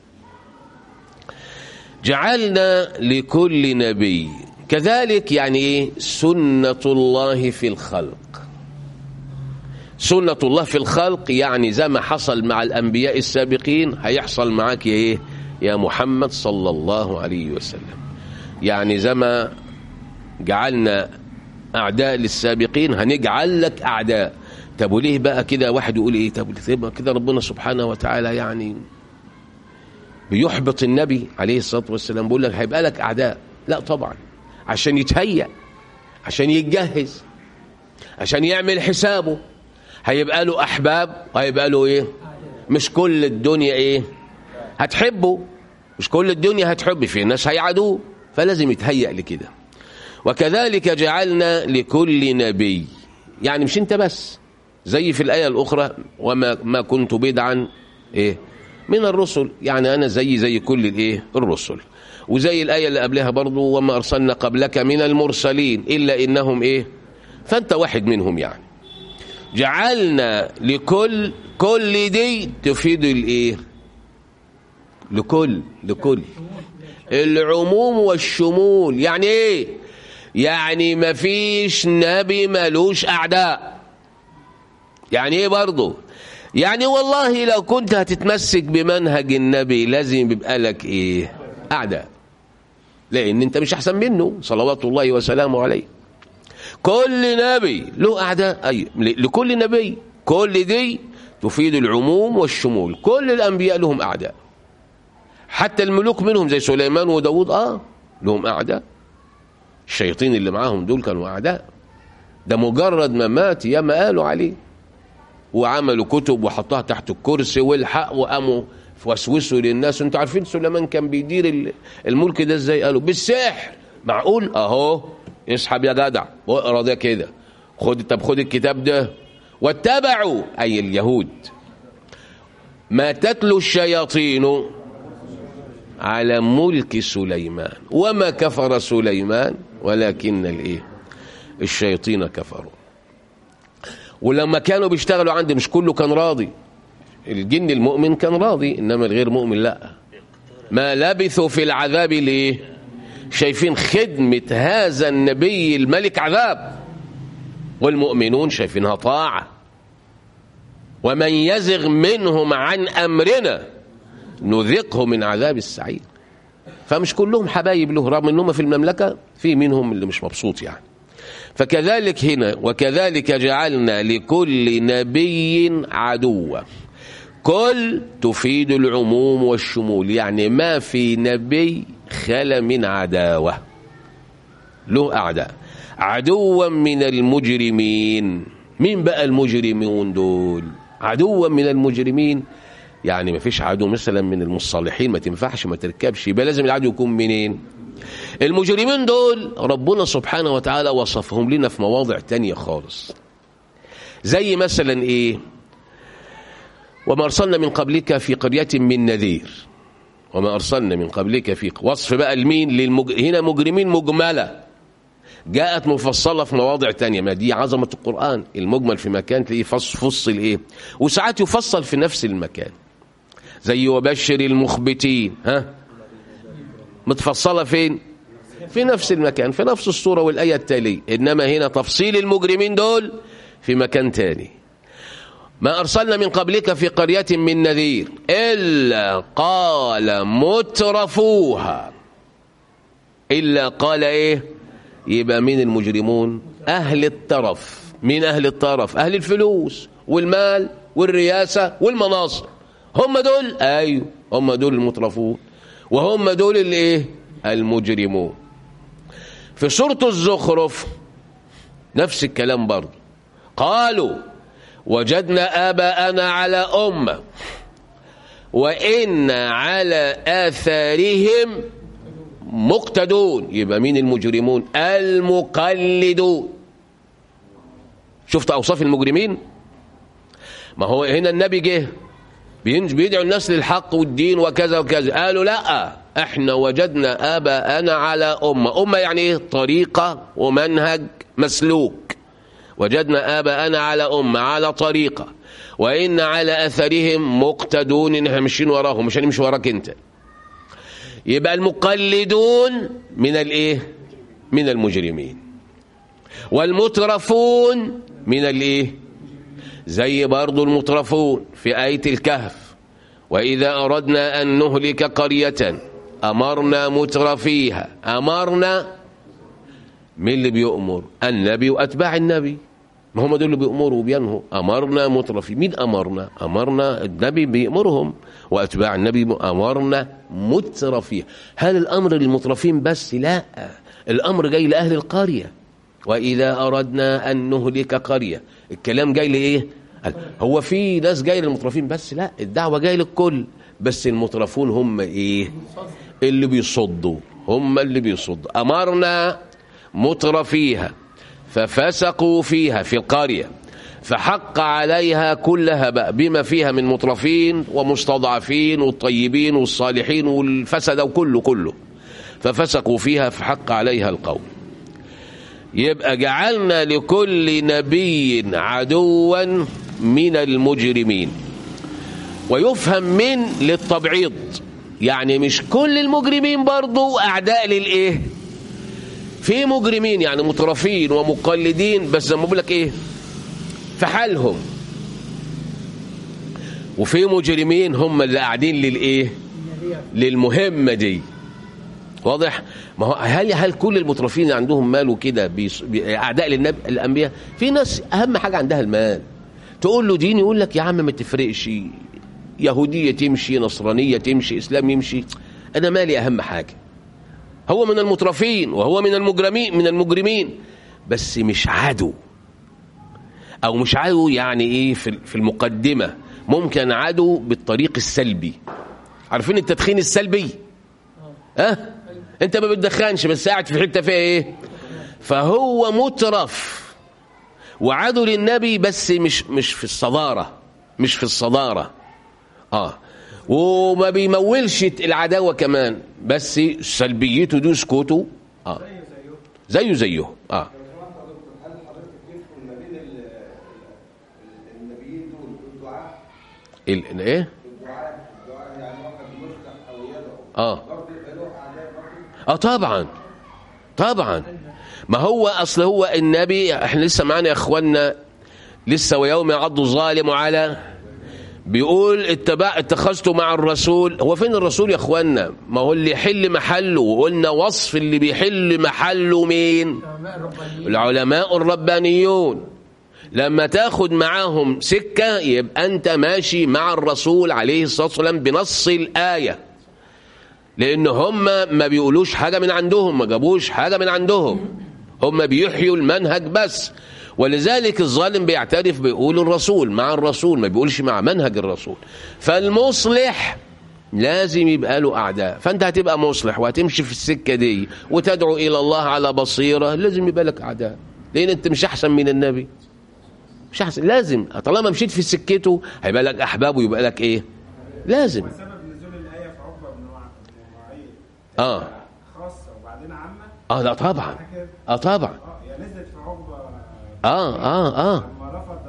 جعلنا لكل نبي كذلك يعني ايه سنة الله في الخلق سنة الله في الخلق يعني زي ما حصل مع الأنبياء السابقين هيحصل معاك يا إيه يا محمد صلى الله عليه وسلم يعني زي ما جعلنا أعداء للسابقين هنجعل لك أعداء طب وليه بقى كده واحد يقول إيه طب كده ربنا سبحانه وتعالى يعني بيحبط النبي عليه الصلاة والسلام بيقول لك هيبقى لك أعداء لا طبعا عشان يتهيأ عشان يتجهز عشان يعمل حسابه هيبقى له أحباب وهيبقى له إيه مش كل الدنيا إيه هتحبه مش كل الدنيا هتحب في ناس هيعادوه فلازم يتهيأ لكده وكذلك جعلنا لكل نبي يعني مش انت بس زي في الآية الأخرى وما ما كنت بدعا إيه من الرسل يعني أنا زي زي كل الإيه الرسل وزي الآية اللي قبلها برضو وما أرسلنا قبلك من المرسلين إلا إنهم إيه فأنت واحد منهم يعني جعلنا لكل كل دي تفيد الإيه لكل لكل العموم والشمول يعني إيه يعني مفيش نبي ملوش أعداء يعني إيه برضو يعني والله لو كنت هتتمسك بمنهج النبي لازم يبقى لك ايه اعداء لان انت مش احسن منه صلوات الله وسلامه عليه كل نبي له اعداء اي لكل نبي كل دي تفيد العموم والشمول كل الانبياء لهم اعداء حتى الملوك منهم زي سليمان وداود اه لهم اعداء الشياطين اللي معاهم دول كانوا اعداء ده مجرد ما مات يا ما قالوا عليه وعملوا كتب وحطوها تحت الكرسي والحق وقاموا وسوسوا للناس انتوا عارفين سليمان كان بيدير الملك ده ازاي قالوا بالسحر معقول اهو اسحب يا جدع واقرا ده كده خد طب خد الكتاب ده واتبعوا اي اليهود ما تتلو الشياطين على ملك سليمان وما كفر سليمان ولكن الايه الشياطين كفروا ولما كانوا بيشتغلوا عندي مش كله كان راضي الجن المؤمن كان راضي انما الغير مؤمن لا ما لبثوا في العذاب ليه شايفين خدمة هذا النبي الملك عذاب والمؤمنون شايفينها طاعة ومن يزغ منهم عن أمرنا نذقه من عذاب السعير فمش كلهم حبايب له رغم انهم في المملكة في منهم اللي مش مبسوط يعني فكذلك هنا وكذلك جعلنا لكل نبي عدوا كل تفيد العموم والشمول يعني ما في نبي خلا من عداوة له أعداء عدوا من المجرمين مين بقى المجرمون دول عدوا من المجرمين يعني ما فيش عدو مثلا من المصالحين ما تنفعش ما تركبش يبقى لازم العدو يكون منين المجرمين دول ربنا سبحانه وتعالى وصفهم لنا في مواضع تانية خالص زي مثلا ايه وما أرسلنا من قبلك في قرية من نذير وما أرسلنا من قبلك في وصف بقى المين للمج... هنا مجرمين مجملة جاءت مفصلة في مواضع تانية ما دي عظمة القرآن المجمل في مكان تلاقيه فصل ايه وساعات يفصل في نفس المكان زي وبشر المخبتين ها متفصلة فين في نفس المكان في نفس الصورة والآية التالية إنما هنا تفصيل المجرمين دول في مكان تاني ما أرسلنا من قبلك في قرية من نذير إلا قال مترفوها إلا قال إيه يبقى مين المجرمون أهل الترف مين أهل الطرف أهل الفلوس والمال والرياسة والمناصب هم دول أيوه هم دول المترفون وهم دول اللي إيه المجرمون في سورة الزخرف نفس الكلام برضه قالوا وجدنا آباءنا على أمة وإن على آثارهم مقتدون يبقى مين المجرمون المقلدون شفت أوصاف المجرمين ما هو هنا النبي جه بيدعو الناس للحق والدين وكذا وكذا قالوا لا احنا وجدنا آباءنا على أمة أمة يعني ايه طريقة ومنهج مسلوك وجدنا آباءنا على أمة على طريقة وإن على أثرهم مقتدون إنها ماشيين وراهم مش هنمشي وراك أنت يبقى المقلدون من الإيه من المجرمين والمترفون من الإيه زي برضو المطرفون في آية الكهف وإذا أردنا أن نهلك قرية أمرنا مترفيها أمرنا مين اللي بيؤمر النبي وأتباع النبي ما هم دول اللي بيأمروا وبينهوا أمرنا مترفي مين أمرنا أمرنا النبي بيأمرهم وأتباع النبي أمرنا مترفيها هل الأمر للمترفين بس لا الأمر جاي لأهل القرية وإذا أردنا أن نهلك قرية الكلام جاي لإيه هو في ناس جاي للمترفين بس لا الدعوة جاي للكل بس المترفون هم إيه اللي بيصدوا هم اللي بيصدوا أمرنا مترفيها ففسقوا فيها في القرية فحق عليها كلها بقى بما فيها من مترفين ومستضعفين والطيبين والصالحين والفسد وكله كله ففسقوا فيها فحق عليها القول يبقى جعلنا لكل نبي عدوا من المجرمين ويفهم من للتبعيض يعني مش كل المجرمين برضو أعداء للإيه في مجرمين يعني مترفين ومقلدين بس زي ما بقول لك إيه في حالهم وفي مجرمين هم اللي قاعدين للإيه للمهمة دي واضح ما هو هل هل كل المترفين عندهم مال وكده بيص- بي- اعداء للنبي الانبياء في ناس اهم حاجه عندها المال تقول له دين يقول لك يا عم ما تفرقش يهوديه تمشي نصرانيه تمشي اسلام يمشي انا مالي اهم حاجه هو من المترفين وهو من المجرمين من المجرمين بس مش عدو او مش عدو يعني ايه في في المقدمه ممكن عدو بالطريق السلبي عارفين التدخين السلبي ها أه؟ انت ما بتدخنش بس قاعد في حته فيها ايه فهو مترف وعدو للنبي بس مش مش في الصداره مش في الصداره اه وما بيمولش العداوه كمان بس سلبيته دي سكوته اه زيه زيه اه هل حضرتك تدخل ما بين ال- ال- النبيين دول بالدعاء ال- ايه بالدعاء الدعاء يعني واحد يفتح او يدعو اه برضه يبقى له اعداء برضه اه طبعا طبعا ما هو اصل هو النبي احنا لسه معانا يا اخوانا لسه ويوم يعض الظالم على بيقول اتبع اتخذته مع الرسول هو فين الرسول يا اخوانا ما هو اللي يحل محله وقلنا وصف اللي بيحل محله مين العلماء الربانيون لما تاخد معاهم سكة يبقى انت ماشي مع الرسول عليه الصلاة والسلام بنص الآية لان هم ما بيقولوش حاجة من عندهم ما جابوش حاجة من عندهم هم بيحيوا المنهج بس ولذلك الظالم بيعترف بيقول الرسول مع الرسول ما بيقولش مع منهج الرسول فالمصلح لازم يبقى له أعداء فأنت هتبقى مصلح وهتمشي في السكة دي وتدعو إلى الله على بصيرة لازم يبقى لك أعداء لأن أنت مش أحسن من النبي مش أحسن لازم طالما مشيت في سكته هيبقى لك أحباب ويبقى لك إيه لازم سبب نزول الآية في عقبة بن وع- بن معيط آه خاصة وبعدين عامة آه لا طبعا آه طبعا اه هي نزلت في عقبة آه آه آه لما رفض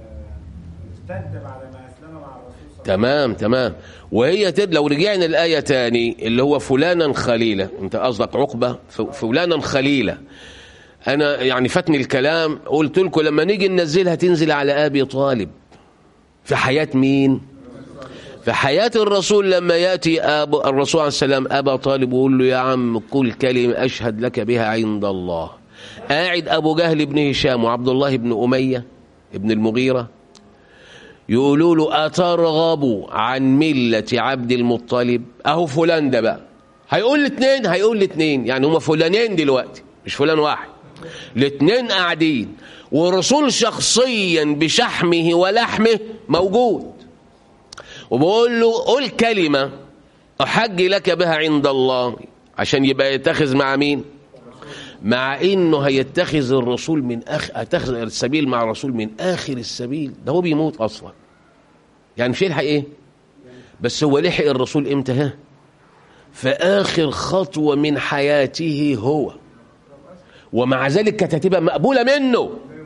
ال- ارتد بعد ما أسلم مع الرسول صلى الله تمام تمام وهي تد لو رجعنا الآية تاني اللي هو فلانا خليلة انت قصدك عقبة ف- فلانا خليلة انا يعني فاتني الكلام قلت لكم لما نيجي ننزلها تنزل على ابي طالب في حياة مين في حياة الرسول لما يأتي أبو الرسول عليه السلام أبا طالب ويقول له يا عم كل كلمة أشهد لك بها عند الله قاعد أبو جهل بن هشام وعبد الله بن أمية ابن المغيرة يقولوا له أترغب عن ملة عبد المطلب أهو فلان ده بقى هيقول الاثنين هيقول الاثنين يعني هما فلانين دلوقتي مش فلان واحد الاثنين قاعدين والرسول شخصيا بشحمه ولحمه موجود وبقول له قول كلمة أحج لك بها عند الله عشان يبقى يتخذ مع مين مع انه هيتخذ الرسول من اخ اتخذ السبيل مع الرسول من اخر السبيل ده هو بيموت اصلا يعني مش يلحق ايه بس هو لحق الرسول امتى ها في اخر خطوه من حياته هو ومع ذلك كانت هتبقى مقبوله منه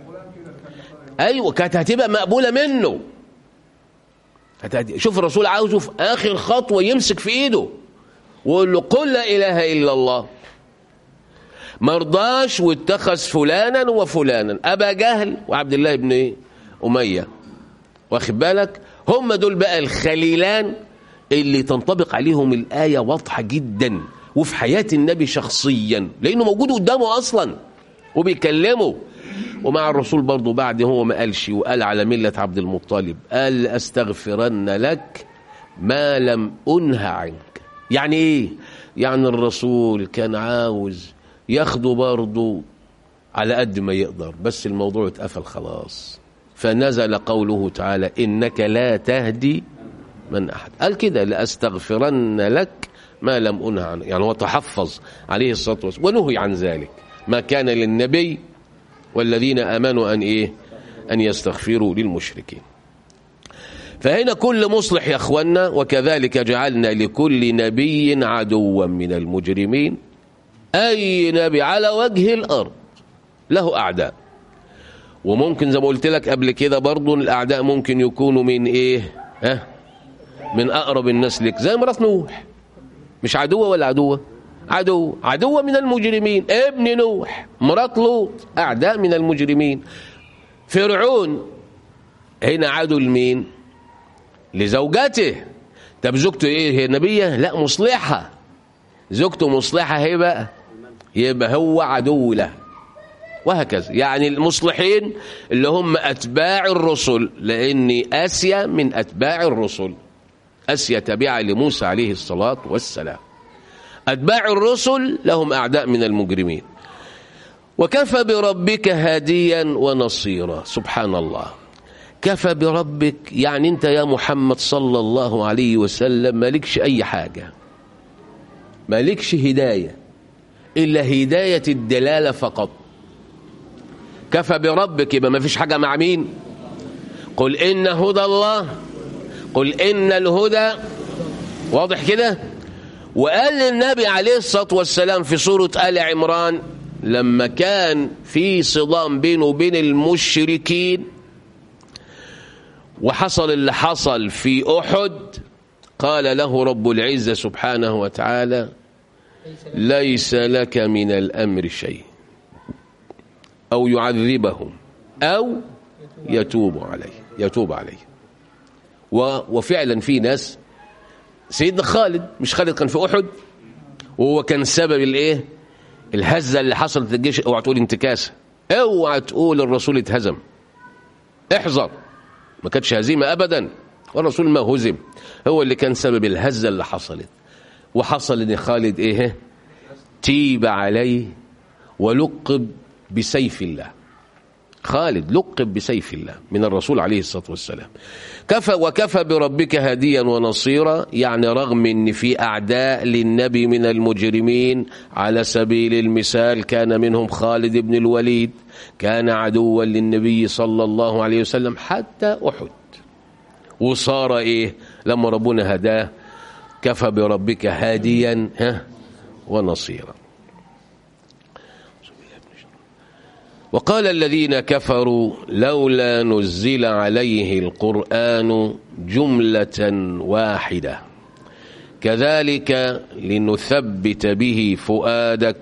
ايوه كانت هتبقى مقبوله منه كانت هت- شوف الرسول عاوزه في اخر خطوه يمسك في ايده ويقول له قل لا اله الا الله مرضاش واتخذ فلانا وفلانا ابا جهل وعبد الله بن إيه؟ اميه واخد بالك هم دول بقى الخليلان اللي تنطبق عليهم الآية واضحة جدا وفي حياة النبي شخصيا لأنه موجود قدامه أصلا وبيكلمه ومع الرسول برضه بعد هو ما قالش وقال على ملة عبد المطلب قال أستغفرن لك ما لم أنهى عنك يعني إيه؟ يعني الرسول كان عاوز ياخده برضه على قد ما يقدر بس الموضوع اتقفل خلاص فنزل قوله تعالى إنك لا تهدي من أحد قال كده لأستغفرن لك ما لم أنهى عنه يعني هو تحفظ عليه الصلاة والسلام ونهي عن ذلك ما كان للنبي والذين آمنوا أن إيه أن يستغفروا للمشركين فهنا كل مصلح يا أخوانا وكذلك جعلنا لكل نبي عدوا من المجرمين أي نبي على وجه الأرض له أعداء وممكن زي ما قلت لك قبل كده برضو الأعداء ممكن يكونوا من إيه ها من أقرب الناس لك زي مرات نوح مش عدوة ولا عدوة عدو عدوة من المجرمين ابن نوح مرات لوط أعداء من المجرمين فرعون هنا عدو لمين لزوجته طب زوجته ايه هي نبية لا مصلحة زوجته مصلحة هي بقى يبقى هو عدو له وهكذا يعني المصلحين اللي هم أتباع الرسل لأن آسيا من أتباع الرسل آسيا تابعة لموسى عليه الصلاة والسلام أتباع الرسل لهم أعداء من المجرمين وكفى بربك هاديا ونصيرا سبحان الله كفى بربك يعني أنت يا محمد صلى الله عليه وسلم مالكش أي حاجة مالكش هداية إلا هداية الدلالة فقط كفى بربك يبقى ما فيش حاجة مع مين قل إن هدى الله قل إن الهدى واضح كده وقال للنبي عليه الصلاة والسلام في سورة آل عمران لما كان في صدام بينه وبين المشركين وحصل اللي حصل في أحد قال له رب العزة سبحانه وتعالى ليس لك من الأمر شيء أو يعذبهم أو يتوب عليه يتوب عليه وفعلا في ناس سيدنا خالد مش خالد كان في أحد وهو كان سبب الايه الهزة اللي حصلت الجيش اوعى تقول انتكاسة اوعى تقول الرسول اتهزم احذر ما كانتش هزيمة ابدا والرسول ما هزم هو اللي كان سبب الهزة اللي حصلت وحصل ان خالد ايه تيب عليه ولقب بسيف الله خالد لقب بسيف الله من الرسول عليه الصلاة والسلام كفى وكفى بربك هاديا ونصيرا يعني رغم ان في اعداء للنبي من المجرمين على سبيل المثال كان منهم خالد بن الوليد كان عدوا للنبي صلى الله عليه وسلم حتى احد وصار ايه لما ربنا هداه كفى بربك هاديا ها ونصيرا وقال الذين كفروا لولا نزل عليه القرآن جملة واحدة كذلك لنثبت به فؤادك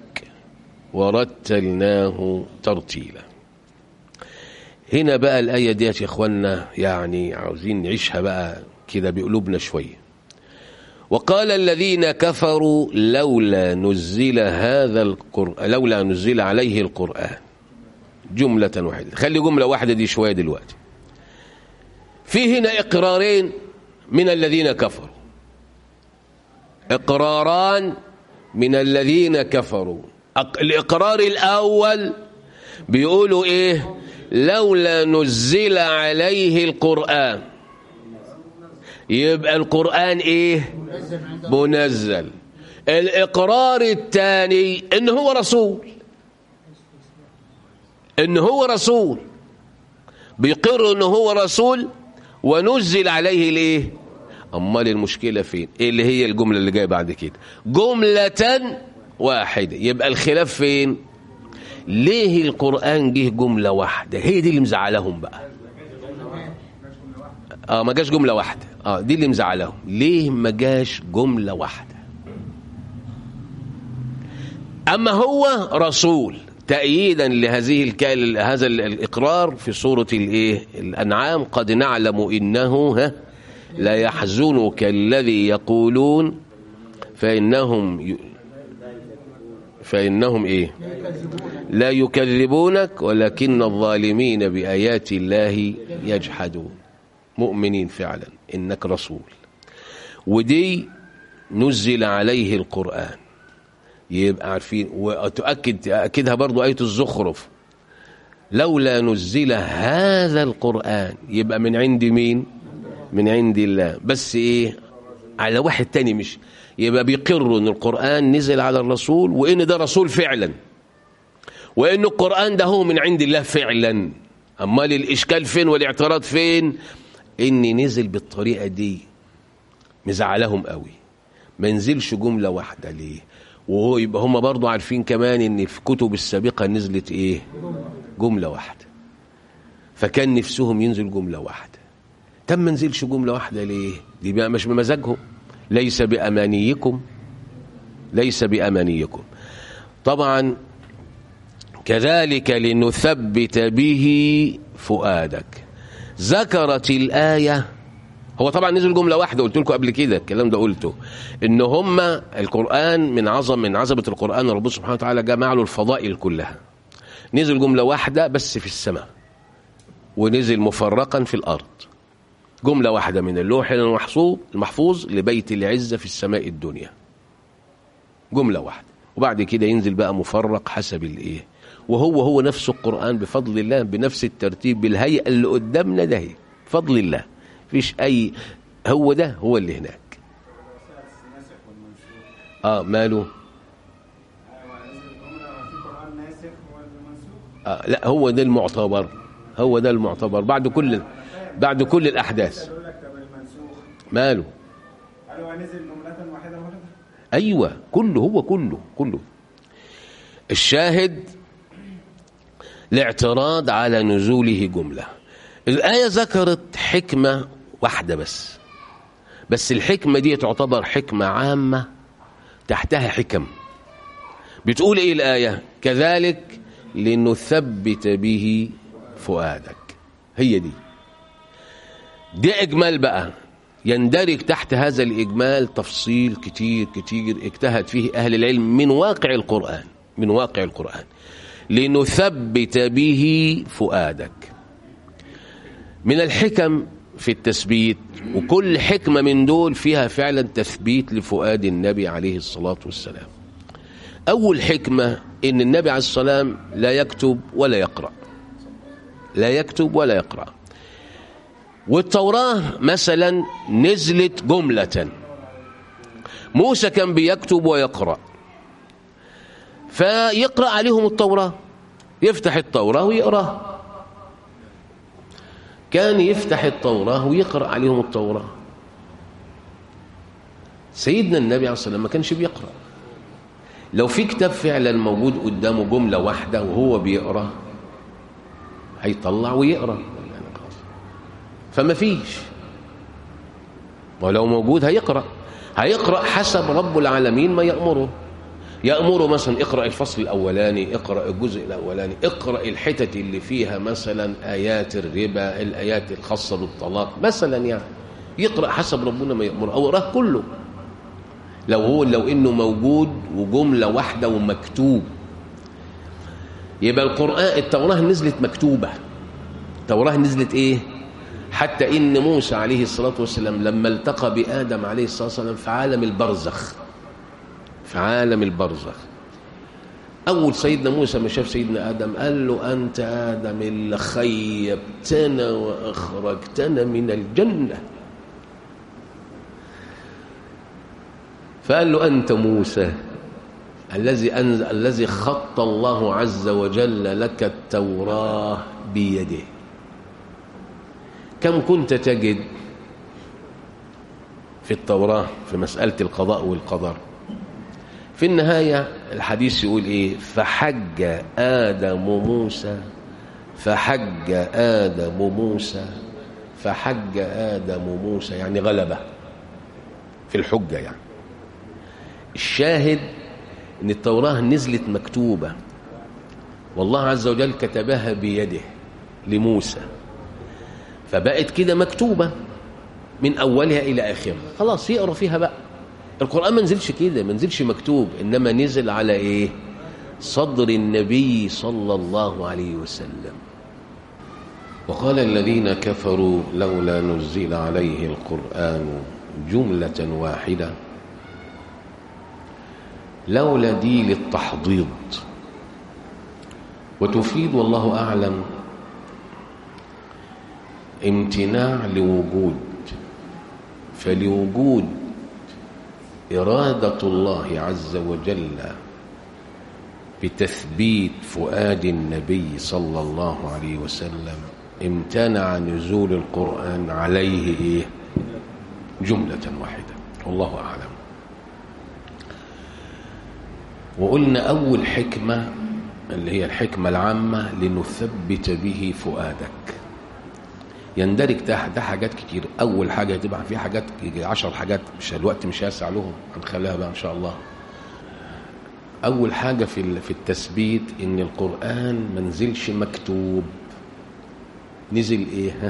ورتلناه ترتيلا هنا بقى الآية ديت يا إخوانا يعني عاوزين نعيشها بقى كده بقلوبنا شوية وقال الذين كفروا لولا نزل هذا القرآن لولا نزل عليه القرآن جملة واحدة خلي جملة واحدة دي شوية دلوقتي في هنا إقرارين من الذين كفروا إقراران من الذين كفروا الإقرار الأول بيقولوا إيه لولا نزل عليه القرآن يبقى القرآن إيه منزل الإقرار الثاني إن هو رسول ان هو رسول بيقر ان هو رسول ونزل عليه الايه امال المشكله فين ايه اللي هي الجمله اللي جايه بعد كده جمله واحده يبقى الخلاف فين ليه القران جه جمله واحده هي دي اللي مزعلهم بقى اه ما جاش جمله واحده اه دي اللي مزعلهم ليه ما جاش جمله واحده اما هو رسول تأييدا لهذه الك... هذا ال- الإقرار في سورة الإيه الأنعام قد نعلم إنه ها لا يحزنك الذي يقولون فإنهم ي... فإنهم إيه لا يكذبونك ولكن الظالمين بآيات الله يجحدون مؤمنين فعلا إنك رسول ودي نزل عليه القرآن يبقى عارفين وتؤكد تأكدها برضو آية الزخرف لولا نزل هذا القرآن يبقى من عند مين من عند الله بس ايه على واحد تاني مش يبقى بيقروا ان القرآن نزل على الرسول وان ده رسول فعلا وان القرآن ده هو من عند الله فعلا امال الاشكال فين والاعتراض فين ان نزل بالطريقة دي مزعلهم قوي ما نزلش جملة واحدة ليه وهو يبقى هم برضو عارفين كمان ان في كتب السابقة نزلت ايه جملة واحدة فكان نفسهم ينزل جملة واحدة تم ما نزلش جملة واحدة ليه دي بقى مش بمزاجهم ليس بأمانيكم ليس بأمانيكم طبعا كذلك لنثبت به فؤادك ذكرت الآية هو طبعا نزل جملة واحدة قلت لكم قبل كده الكلام ده قلته ان هم القرآن من عظم من عظمة القرآن ربنا سبحانه وتعالى جمع له الفضائل كلها نزل جملة واحدة بس في السماء ونزل مفرقا في الأرض جملة واحدة من اللوح المحفوظ المحفوظ لبيت العزة في السماء الدنيا جملة واحدة وبعد كده ينزل بقى مفرق حسب الايه وهو هو نفس القرآن بفضل الله بنفس الترتيب بالهيئة اللي قدامنا ده هي بفضل الله فيش أي هو ده هو اللي هناك الناسخ والمنسوخ اه ماله ايوه نزل الجمله في قران ناسخ والمنسوخ آه لا هو ده المعتبر هو ده المعتبر بعد كل بعد كل الأحداث يقول لك طب المنسوخ ماله هل هو نزل جمله واحده مرة أيوة كله هو كله كله الشاهد الاعتراض على نزوله جملة الآية ذكرت حكمة واحدة بس بس الحكمة دي تعتبر حكمة عامة تحتها حكم بتقول ايه الآية كذلك لنثبت به فؤادك هي دي دي إجمال بقى يندرج تحت هذا الإجمال تفصيل كتير كتير اجتهد فيه أهل العلم من واقع القرآن من واقع القرآن لنثبت به فؤادك من الحكم في التثبيت وكل حكمة من دول فيها فعلا تثبيت لفؤاد النبي عليه الصلاة والسلام أول حكمة إن النبي عليه السلام لا يكتب ولا يقرأ لا يكتب ولا يقرأ والتوراة مثلا نزلت جملة موسى كان بيكتب ويقرأ فيقرأ عليهم التوراة يفتح التوراة ويقرأ كان يفتح التوراة ويقرأ عليهم التوراة سيدنا النبي عليه الصلاة والسلام ما كانش بيقرأ لو في كتاب فعلا موجود قدامه جملة واحدة وهو بيقرأ هيطلع ويقرأ فما فيش ولو موجود هيقرأ هيقرأ حسب رب العالمين ما يأمره يأمره مثلا اقرأ الفصل الأولاني اقرأ الجزء الأولاني اقرأ الحتت اللي فيها مثلا آيات الربا الآيات الخاصة بالطلاق مثلا يعني يقرأ حسب ربنا ما يأمره أو يقرأه كله لو هو لو إنه موجود وجملة واحدة ومكتوب يبقى القرآن التوراة نزلت مكتوبة التوراة نزلت إيه حتى إن موسى عليه الصلاة والسلام لما التقى بآدم عليه الصلاة والسلام في عالم البرزخ في عالم البرزخ أول سيدنا موسى ما شاف سيدنا آدم قال له أنت آدم اللي خيبتنا وأخرجتنا من الجنة فقال له أنت موسى الذي أنزل الذي خط الله عز وجل لك التوراة بيده كم كنت تجد في التوراة في مسألة القضاء والقدر في النهاية الحديث يقول إيه فحج آدم موسى فحج آدم موسى فحج آدم موسى يعني غلبة في الحجة يعني الشاهد ان التوراة نزلت مكتوبة والله عز وجل كتبها بيده لموسى فبقت كده مكتوبة من أولها إلى آخرها خلاص يقرأ فيها بقى القرآن ما نزلش كده ما نزلش مكتوب إنما نزل على إيه صدر النبي صلى الله عليه وسلم وقال الذين كفروا لولا نزل عليه القرآن جملة واحدة لولا دي للتحضيض وتفيد والله أعلم امتناع لوجود فلوجود إرادة الله عز وجل بتثبيت فؤاد النبي صلى الله عليه وسلم امتنع نزول القرآن عليه إيه؟ جملة واحدة والله أعلم وقلنا أول حكمة اللي هي الحكمة العامة لنثبت به فؤادك يندرج تحت ده حاجات كتير أول حاجة تبقى في حاجات يجي عشر حاجات مش الوقت مش هيسع لهم هنخليها بقى إن شاء الله أول حاجة في ال- في التثبيت إن القرآن ما نزلش مكتوب نزل إيه ها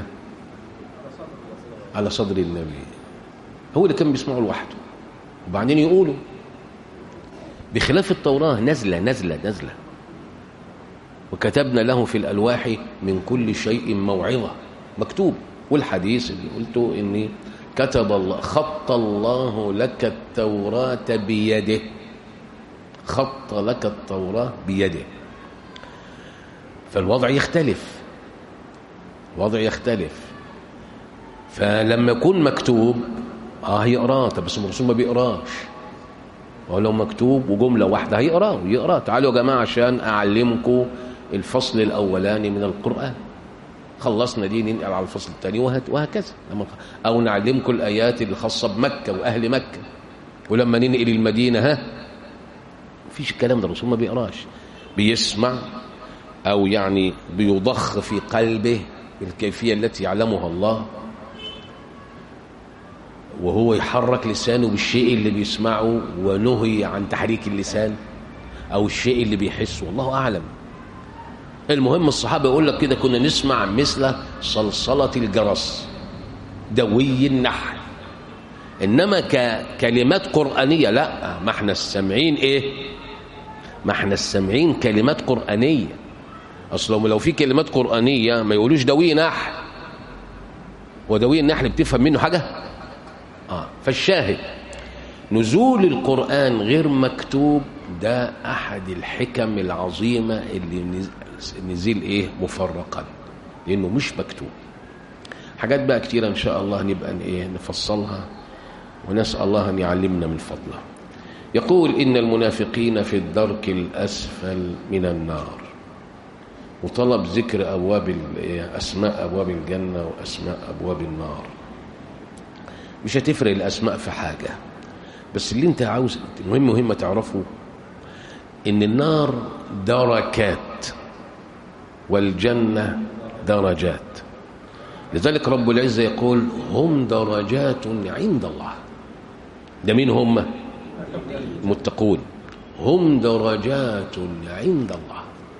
على صدر النبي هو اللي كان بيسمعه لوحده وبعدين يقولوا بخلاف التوراة نزلة نزلة نزلة وكتبنا له في الألواح من كل شيء موعظة مكتوب والحديث اللي قلته إني كتب الله خط الله لك التوراة بيده خط لك التوراة بيده فالوضع يختلف الوضع يختلف فلما يكون مكتوب اه هيقراه طب بس الرسول ما بيقراش هو لو مكتوب وجملة واحدة هيقراه يقراه تعالوا يا جماعة عشان أعلمكم الفصل الأولاني من القرآن خلصنا دي ننقل على الفصل الثاني وهت- وهكذا لما- أو نعلمكم الآيات اللي خاصة بمكة وأهل مكة ولما ننقل المدينة ها مفيش الكلام ده الرسول ما بيقراش بيسمع أو يعني بيضخ في قلبه الكيفية التي يعلمها الله وهو يحرك لسانه بالشيء اللي بيسمعه ونهي عن تحريك اللسان أو الشيء اللي بيحسه والله أعلم المهم الصحابة يقول لك كده كنا نسمع مثل صلصلة الجرس دوي النحل إنما ككلمات قرآنية لا ما احنا السامعين إيه ما احنا السامعين كلمات قرآنية أصل لو في كلمات قرآنية ما يقولوش دوي نحل ودوي النحل بتفهم منه حاجة آه فالشاهد نزول القرآن غير مكتوب ده أحد الحكم العظيمة اللي نز- نزل إيه مفرقا لأنه مش مكتوب حاجات بقى كتيرة إن شاء الله نبقى ن- إيه نفصلها ونسأل الله أن يعلمنا من فضله يقول إن المنافقين في الدرك الأسفل من النار وطلب ذكر أبواب ال- إيه، أسماء أبواب الجنة وأسماء أبواب النار مش هتفرق الأسماء في حاجة بس اللي انت عاوز المهم مهم تعرفه ان النار دركات والجنة درجات لذلك رب العزة يقول هم درجات عند الله ده مين هم المتقون هم درجات عند الله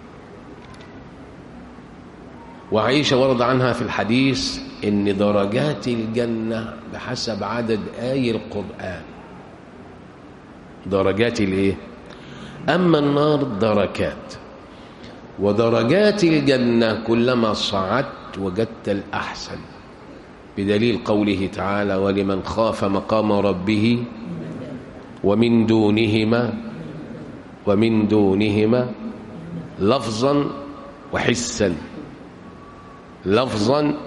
وعائشة ورد عنها في الحديث ان درجات الجنة بحسب عدد آي القرآن درجات الايه اما النار دركات ودرجات الجنه كلما صعدت وجدت الاحسن بدليل قوله تعالى ولمن خاف مقام ربه ومن دونهما ومن دونهما لفظا وحسا لفظا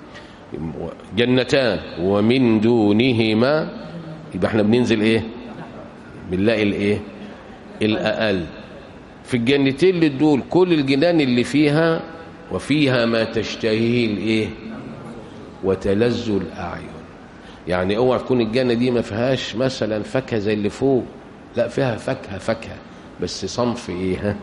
جنتان ومن دونهما يبقى احنا بننزل ايه بنلاقي الايه الاقل في الجنتين اللي دول كل الجنان اللي فيها وفيها ما تشتهيه الايه وتلذ الاعين يعني اوعى تكون الجنه دي ما فيهاش مثلا فاكهه زي اللي فوق لا فيها فاكهه فاكهه بس صنف ايه ها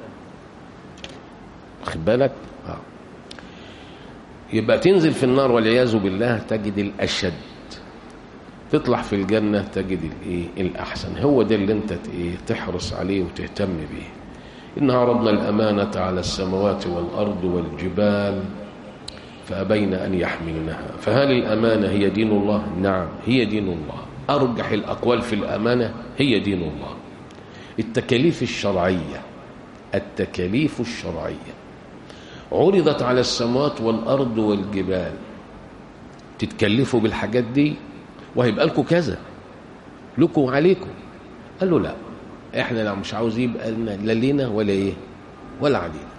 واخد بالك آه. يبقى تنزل في النار والعياذ بالله تجد الاشد تطلع في الجنة تجد الايه الأحسن هو ده اللي انت ت- ايه تحرص عليه وتهتم بيه إنا عرضنا الأمانة على السماوات والأرض والجبال فأبين أن يحملنها فهل الأمانة هي دين الله؟ نعم هي دين الله أرجح الأقوال في الأمانة هي دين الله التكاليف الشرعية التكاليف الشرعية عرضت على السماوات والأرض والجبال تتكلفوا بالحاجات دي وهيبقى لكم كذا لكم وعليكم قال له لا احنا لو مش عاوز يبقى لنا لا لينا ولا ايه ولا علينا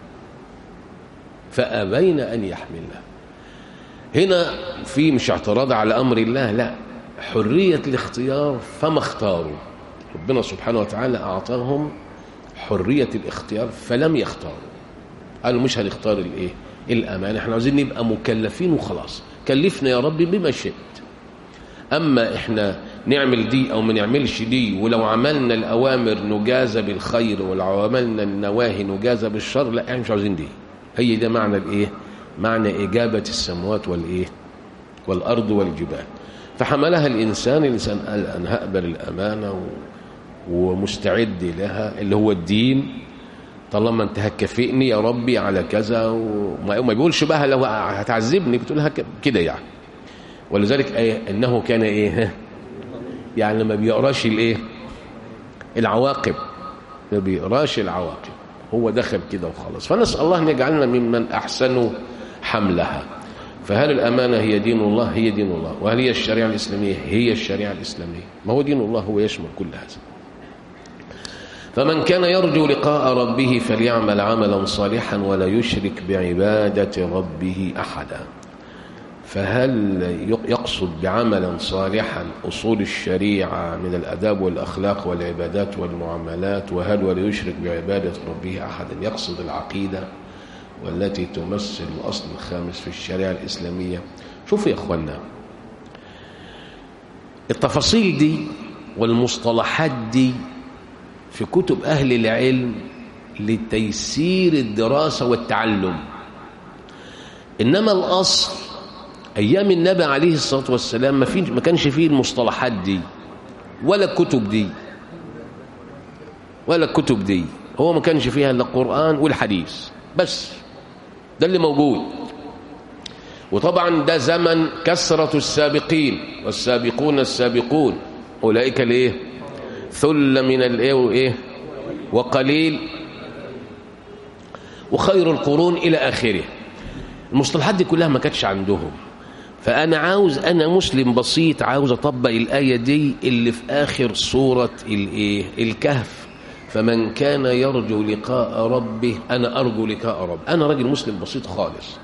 فأبين أن يحملنا هنا في مش اعتراض على أمر الله لا حرية الاختيار فما اختاروا ربنا سبحانه وتعالى أعطاهم حرية الاختيار فلم يختاروا قالوا مش هنختار الايه الأمان احنا عاوزين نبقى مكلفين وخلاص كلفنا يا ربي بما شئت أما إحنا نعمل دي أو ما نعملش دي ولو عملنا الأوامر نجازى بالخير ولو عملنا النواهي نجازى بالشر لا إحنا مش عاوزين دي هي ده معنى الإيه معنى إجابة السماوات والإيه والأرض والجبال فحملها الإنسان الإنسان قال أنا هقبل الأمانة و... ومستعد لها اللي هو الدين طالما انت هتكافئني يا ربي على كذا وما ما بيقولش بقى لو هتعذبني بتقولها كده يعني ولذلك ايه انه كان ايه يعني ما بيقراش الايه العواقب ما بيقراش العواقب هو دخل كده وخلاص فنسال الله ان يجعلنا ممن احسنوا حملها فهل الامانه هي دين الله هي دين الله وهل هي الشريعه الاسلاميه هي الشريعه الاسلاميه ما هو دين الله هو يشمل كل هذا فمن كان يرجو لقاء ربه فليعمل عملا صالحا ولا يشرك بعبادة ربه أحدا فهل يقصد بعملا صالحا أصول الشريعة من الأداب والأخلاق والعبادات والمعاملات وهل ولا يشرك بعبادة ربه أحدا يقصد العقيدة والتي تمثل الأصل الخامس في الشريعة الإسلامية شوفوا يا أخوانا التفاصيل دي والمصطلحات دي في كتب أهل العلم لتيسير الدراسة والتعلم إنما الأصل أيام النبي عليه الصلاة والسلام ما, ما كانش فيه المصطلحات دي ولا الكتب دي ولا الكتب دي هو ما كانش فيها إلا القرآن والحديث بس ده اللي موجود وطبعا ده زمن كثرة السابقين والسابقون السابقون أولئك ليه ثل من الايه وايه وقليل وخير القرون الى اخره المصطلحات دي كلها ما كانتش عندهم فانا عاوز انا مسلم بسيط عاوز اطبق الايه دي اللي في اخر سوره الايه الكهف فمن كان يرجو لقاء ربه انا ارجو لقاء رب انا راجل مسلم بسيط خالص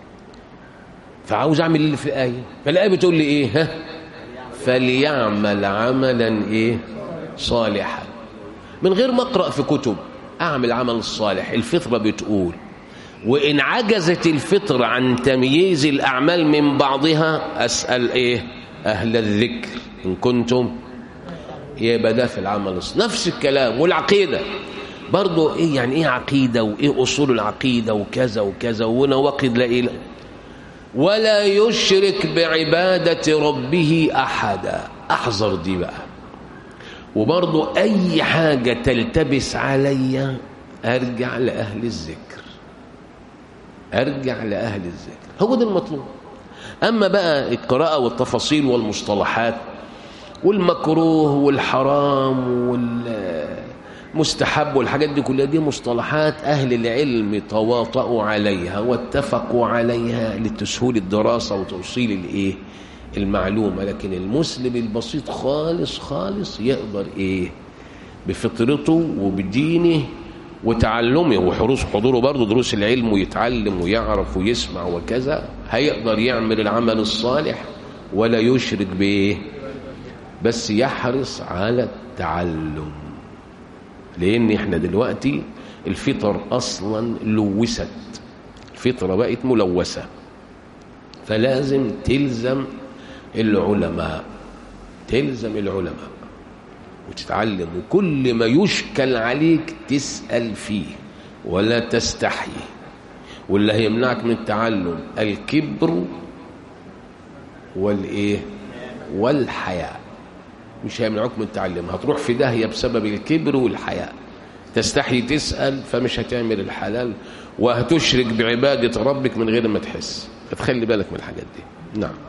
فعاوز اعمل اللي في الايه فالايه بتقول لي ايه ها فليعمل عملا ايه صالحا من غير ما اقرا في كتب اعمل عمل صالح الفطره بتقول وان عجزت الفطره عن تمييز الاعمال من بعضها اسال ايه اهل الذكر ان كنتم يبقى ده في العمل الصالح نفس الكلام والعقيده برضه ايه يعني ايه عقيده وايه اصول العقيده وكذا وكذا ونواقض لا اله ولا يشرك بعباده ربه احدا احذر دي بقى وبرضو أي حاجة تلتبس عليا أرجع لأهل الذكر أرجع لأهل الذكر هو ده المطلوب أما بقى القراءة والتفاصيل والمصطلحات والمكروه والحرام والمستحب والحاجات دي كلها دي مصطلحات أهل العلم تواطؤوا عليها واتفقوا عليها لتسهيل الدراسة وتوصيل الإيه المعلومة لكن المسلم البسيط خالص خالص يقدر ايه بفطرته وبدينه وتعلمه وحروس حضوره برضه دروس العلم ويتعلم ويعرف ويسمع وكذا هيقدر يعمل العمل الصالح ولا يشرك بايه بس يحرص على التعلم لان احنا دلوقتي الفطر اصلا لوست الفطره بقت ملوثه فلازم تلزم العلماء تلزم العلماء وتتعلم وكل ما يشكل عليك تسأل فيه ولا تستحي واللي هيمنعك من التعلم الكبر والايه والحياء مش هيمنعوك من التعلم هتروح في داهيه بسبب الكبر والحياء تستحي تسأل فمش هتعمل الحلال وهتشرك بعبادة ربك من غير ما تحس فتخلي بالك من الحاجات دي نعم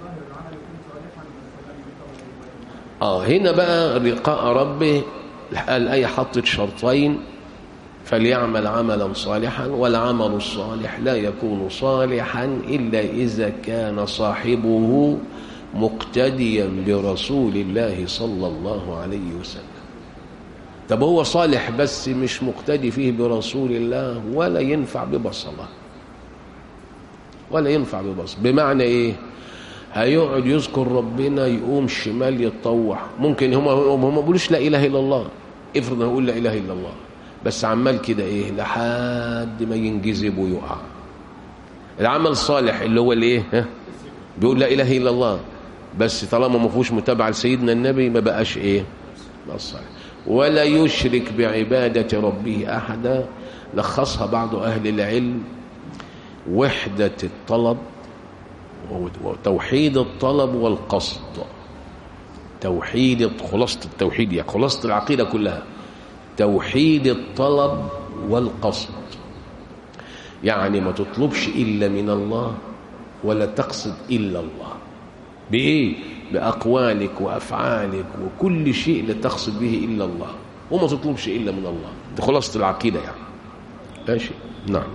اه هنا بقى لقاء ربه الآية حطت شرطين فليعمل عملا صالحا والعمل الصالح لا يكون صالحا إلا إذا كان صاحبه مقتديا برسول الله صلى الله عليه وسلم طب هو صالح بس مش مقتدي فيه برسول الله ولا ينفع ببصلة ولا ينفع ببصلة بمعنى ايه هيقعد يذكر ربنا يقوم شمال يتطوع ممكن هم هم ما بيقولوش لا اله الا الله افرض هقول لا اله الا الله بس عمال كده ايه لحد ما ينجذب ويقع العمل الصالح اللي هو الايه ها بيقول لا اله الا الله بس طالما ما فيهوش متابعه لسيدنا النبي ما بقاش ايه ما الصالح ولا يشرك بعباده ربه احدا لخصها بعض اهل العلم وحده الطلب وتوحيد الطلب والقصد توحيد خلاصه التوحيد يعني خلاصه العقيده كلها توحيد الطلب والقصد يعني ما تطلبش إلا من الله ولا تقصد إلا الله بإيه؟ بأقوالك وأفعالك وكل شيء لا تقصد به إلا الله وما تطلبش إلا من الله دي خلاصة العقيدة يعني ماشي نعم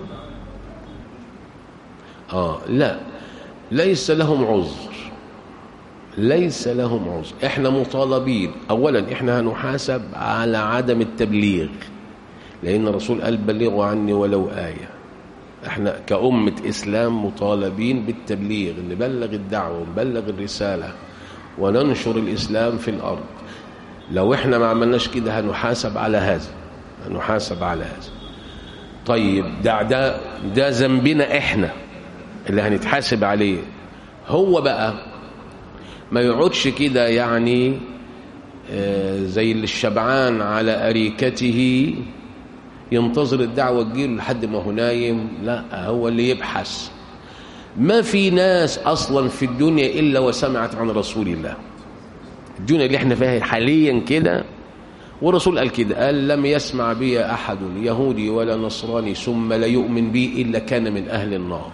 آه لا ليس لهم عذر ليس لهم عذر احنا مطالبين اولا احنا هنحاسب على عدم التبليغ لان الرسول قال بلغوا عني ولو ايه احنا كأمة اسلام مطالبين بالتبليغ نبلغ الدعوة ونبلغ الرسالة وننشر الاسلام في الارض لو احنا ما عملناش كده هنحاسب على هذا هنحاسب على هذا طيب ده ده ده ذنبنا احنا اللي هنتحاسب عليه هو بقى ما يقعدش كده يعني آه زي اللي الشبعان على أريكته ينتظر الدعوة تجيله لحد ما هو نايم لا هو اللي يبحث ما في ناس أصلا في الدنيا إلا وسمعت عن رسول الله الدنيا اللي احنا فيها حاليا كده والرسول قال كده قال لم يسمع بي أحد يهودي ولا نصراني ثم لا يؤمن بي إلا كان من أهل النار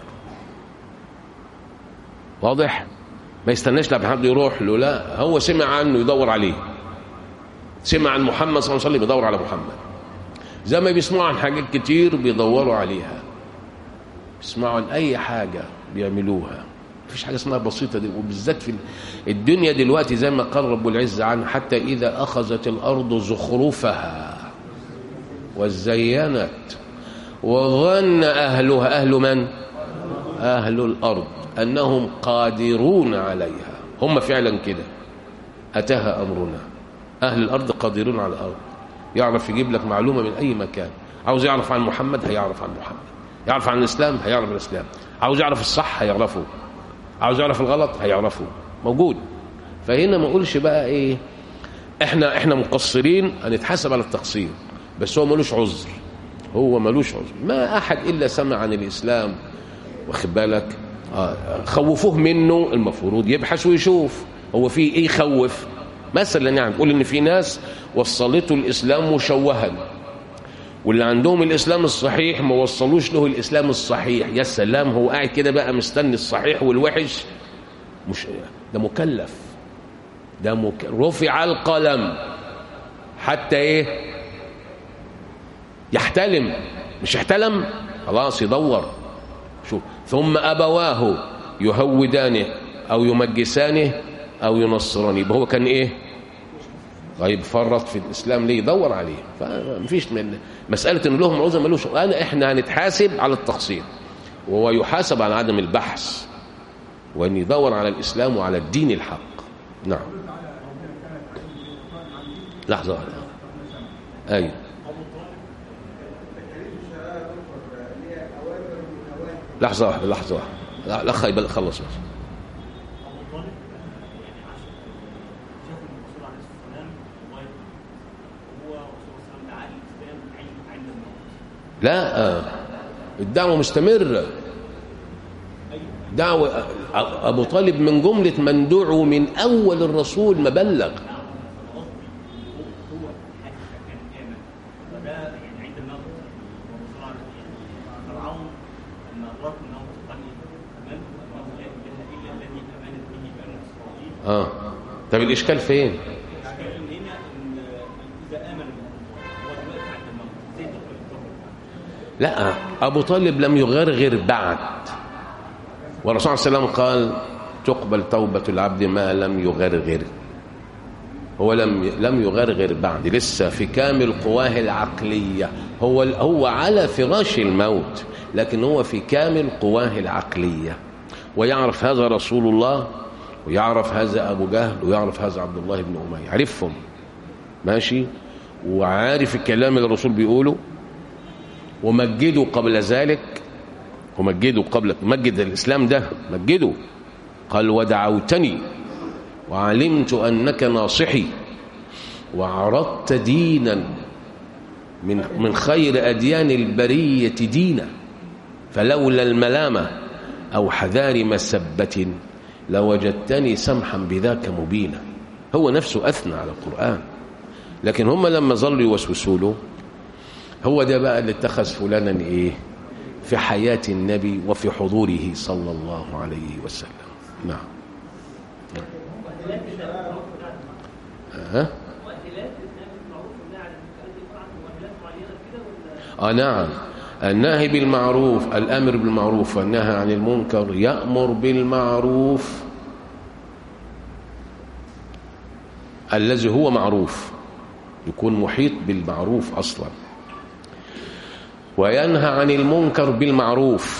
واضح؟ ما يستناش لما حد يروح له لا هو سمع عنه يدور عليه سمع عن محمد صلى الله عليه وسلم يدور على محمد زي ما بيسمعوا عن حاجات كتير بيدوروا عليها بيسمعوا عن اي حاجه بيعملوها مفيش حاجه اسمها بسيطه دي وبالذات في الدنيا دلوقتي زي ما قال رب العزه عنه حتى اذا اخذت الارض زخرفها وزينت وظن اهلها اهل من اهل الارض أنهم قادرون عليها هم فعلا كده أتاها أمرنا أهل الأرض قادرون على الأرض يعرف يجيب لك معلومة من أي مكان عاوز يعرف عن محمد هيعرف عن محمد يعرف عن الإسلام هيعرف الإسلام عاوز يعرف الصح هيعرفه عاوز يعرف الغلط هيعرفه موجود فهنا ما اقولش بقى ايه احنا احنا مقصرين هنتحاسب على التقصير بس هو ملوش عذر هو ملوش عذر ما احد الا سمع عن الاسلام واخد بالك آه، خوفوه منه المفروض يبحث ويشوف هو في ايه يخوف مثلا يعني تقول ان في ناس وصلته الاسلام مشوها واللي عندهم الاسلام الصحيح ما وصلوش له الاسلام الصحيح يا سلام هو قاعد كده بقى مستني الصحيح والوحش مش ده مكلف ده مك... رفع القلم حتى ايه يحتلم مش يحتلم خلاص يدور شوف ثم أبواه يهودانه أو يمجسانه أو ينصرانه يبقى هو كان إيه طيب فرط في الإسلام ليه يدور عليه فمفيش من مسألة إن لهم عذر ملوش أنا إحنا هنتحاسب على التقصير وهو يحاسب على عدم البحث وأن يدور على الإسلام وعلى الدين الحق نعم لحظة واحدة أيوه لحظة واحدة لحظة واحدة لا الأخ يبقى خلص بس لا آه. الدعوة مستمرة دعوة أبو طالب من جملة من دعوا من أول الرسول ما بلغ اه طب الاشكال فين الاشكال ان هنا ان اذا امن هو دلوقتي عند الموت ازاي تقبل التوبه لا ابو طالب لم يغرغر بعد والرسول صلى الله عليه وسلم قال تقبل توبه العبد ما لم يغرغر هو لم لم يغرغر بعد لسه في كامل قواه العقليه هو هو على فراش الموت لكن هو في كامل قواه العقليه ويعرف هذا رسول الله ويعرف هذا ابو جهل ويعرف هذا عبد الله بن اميه عرفهم ماشي وعارف الكلام اللي الرسول بيقوله ومجدوا قبل ذلك ومجدوا قبل مجد الإسلام ده مجدوا قال ودعوتني وعلمت أنك ناصحي وعرضت دينا من من خير أديان البرية دينا فلولا الملامة أو حذار مسبة لوجدتني سمحا بذاك مبينا هو نفسه أثنى على القرآن لكن هم لما ظلوا يوسوسوا له هو ده بقى اللي اتخذ فلانا ايه في حياة النبي وفي حضوره صلى الله عليه وسلم نعم نعم. ها آه نعم النهي بالمعروف الأمر بالمعروف والنهي عن المنكر يأمر بالمعروف الذي هو معروف يكون محيط بالمعروف أصلا وينهى عن المنكر بالمعروف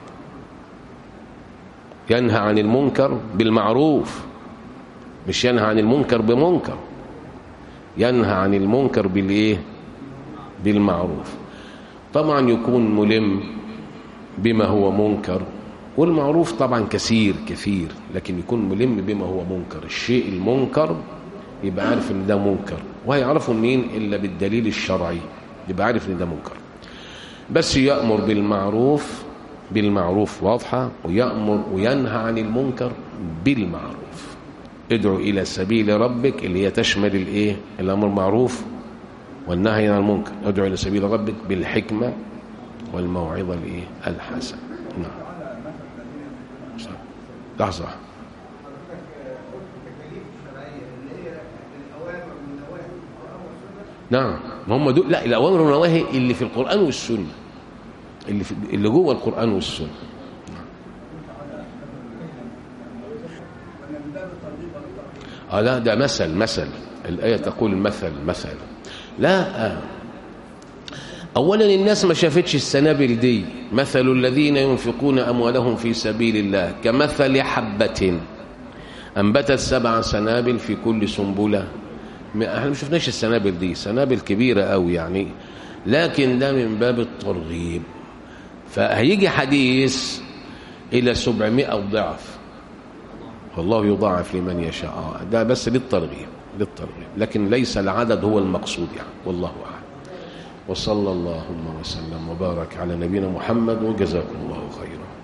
ينهى عن المنكر بالمعروف مش ينهى عن المنكر بمنكر ينهى عن المنكر بالايه بالمعروف طبعا يكون ملم بما هو منكر والمعروف طبعا كثير كثير لكن يكون ملم بما هو منكر الشيء المنكر يبقى عارف ان ده منكر وهيعرفوا منين الا بالدليل الشرعي يبقى عارف ان ده منكر بس يأمر بالمعروف بالمعروف واضحة ويأمر وينهى عن المنكر بالمعروف ادعو إلى سبيل ربك اللي هي تشمل الايه الأمر معروف والنهي عن المنكر ادعو إلى سبيل ربك بالحكمة والموعظة الايه الحسنة نعم صح. لحظة التكاليف الشرعيه اللي هي الاوامر والنواهي القران والسنه نعم ما هم دول لا الأوامر والنواهي اللي في القرآن والسنة اللي في اللي جوه القرآن والسنة اه لا ده مثل مثل الآية تقول مثل مثل لا آه. أولا الناس ما شافتش السنابل دي مثل الذين ينفقون أموالهم في سبيل الله كمثل حبة أنبتت سبع سنابل في كل سنبلة ما- احنا ما شفناش السنابل دي سنابل كبيرة قوي يعني لكن ده من باب الترغيب فهيجي حديث إلى 700 ضعف والله يضاعف لمن يشاء آه، ده بس للترغيب للترغيب لكن ليس العدد هو المقصود يعني والله أعلم وصلى اللهم وسلم وبارك على نبينا محمد وجزاكم الله خيرا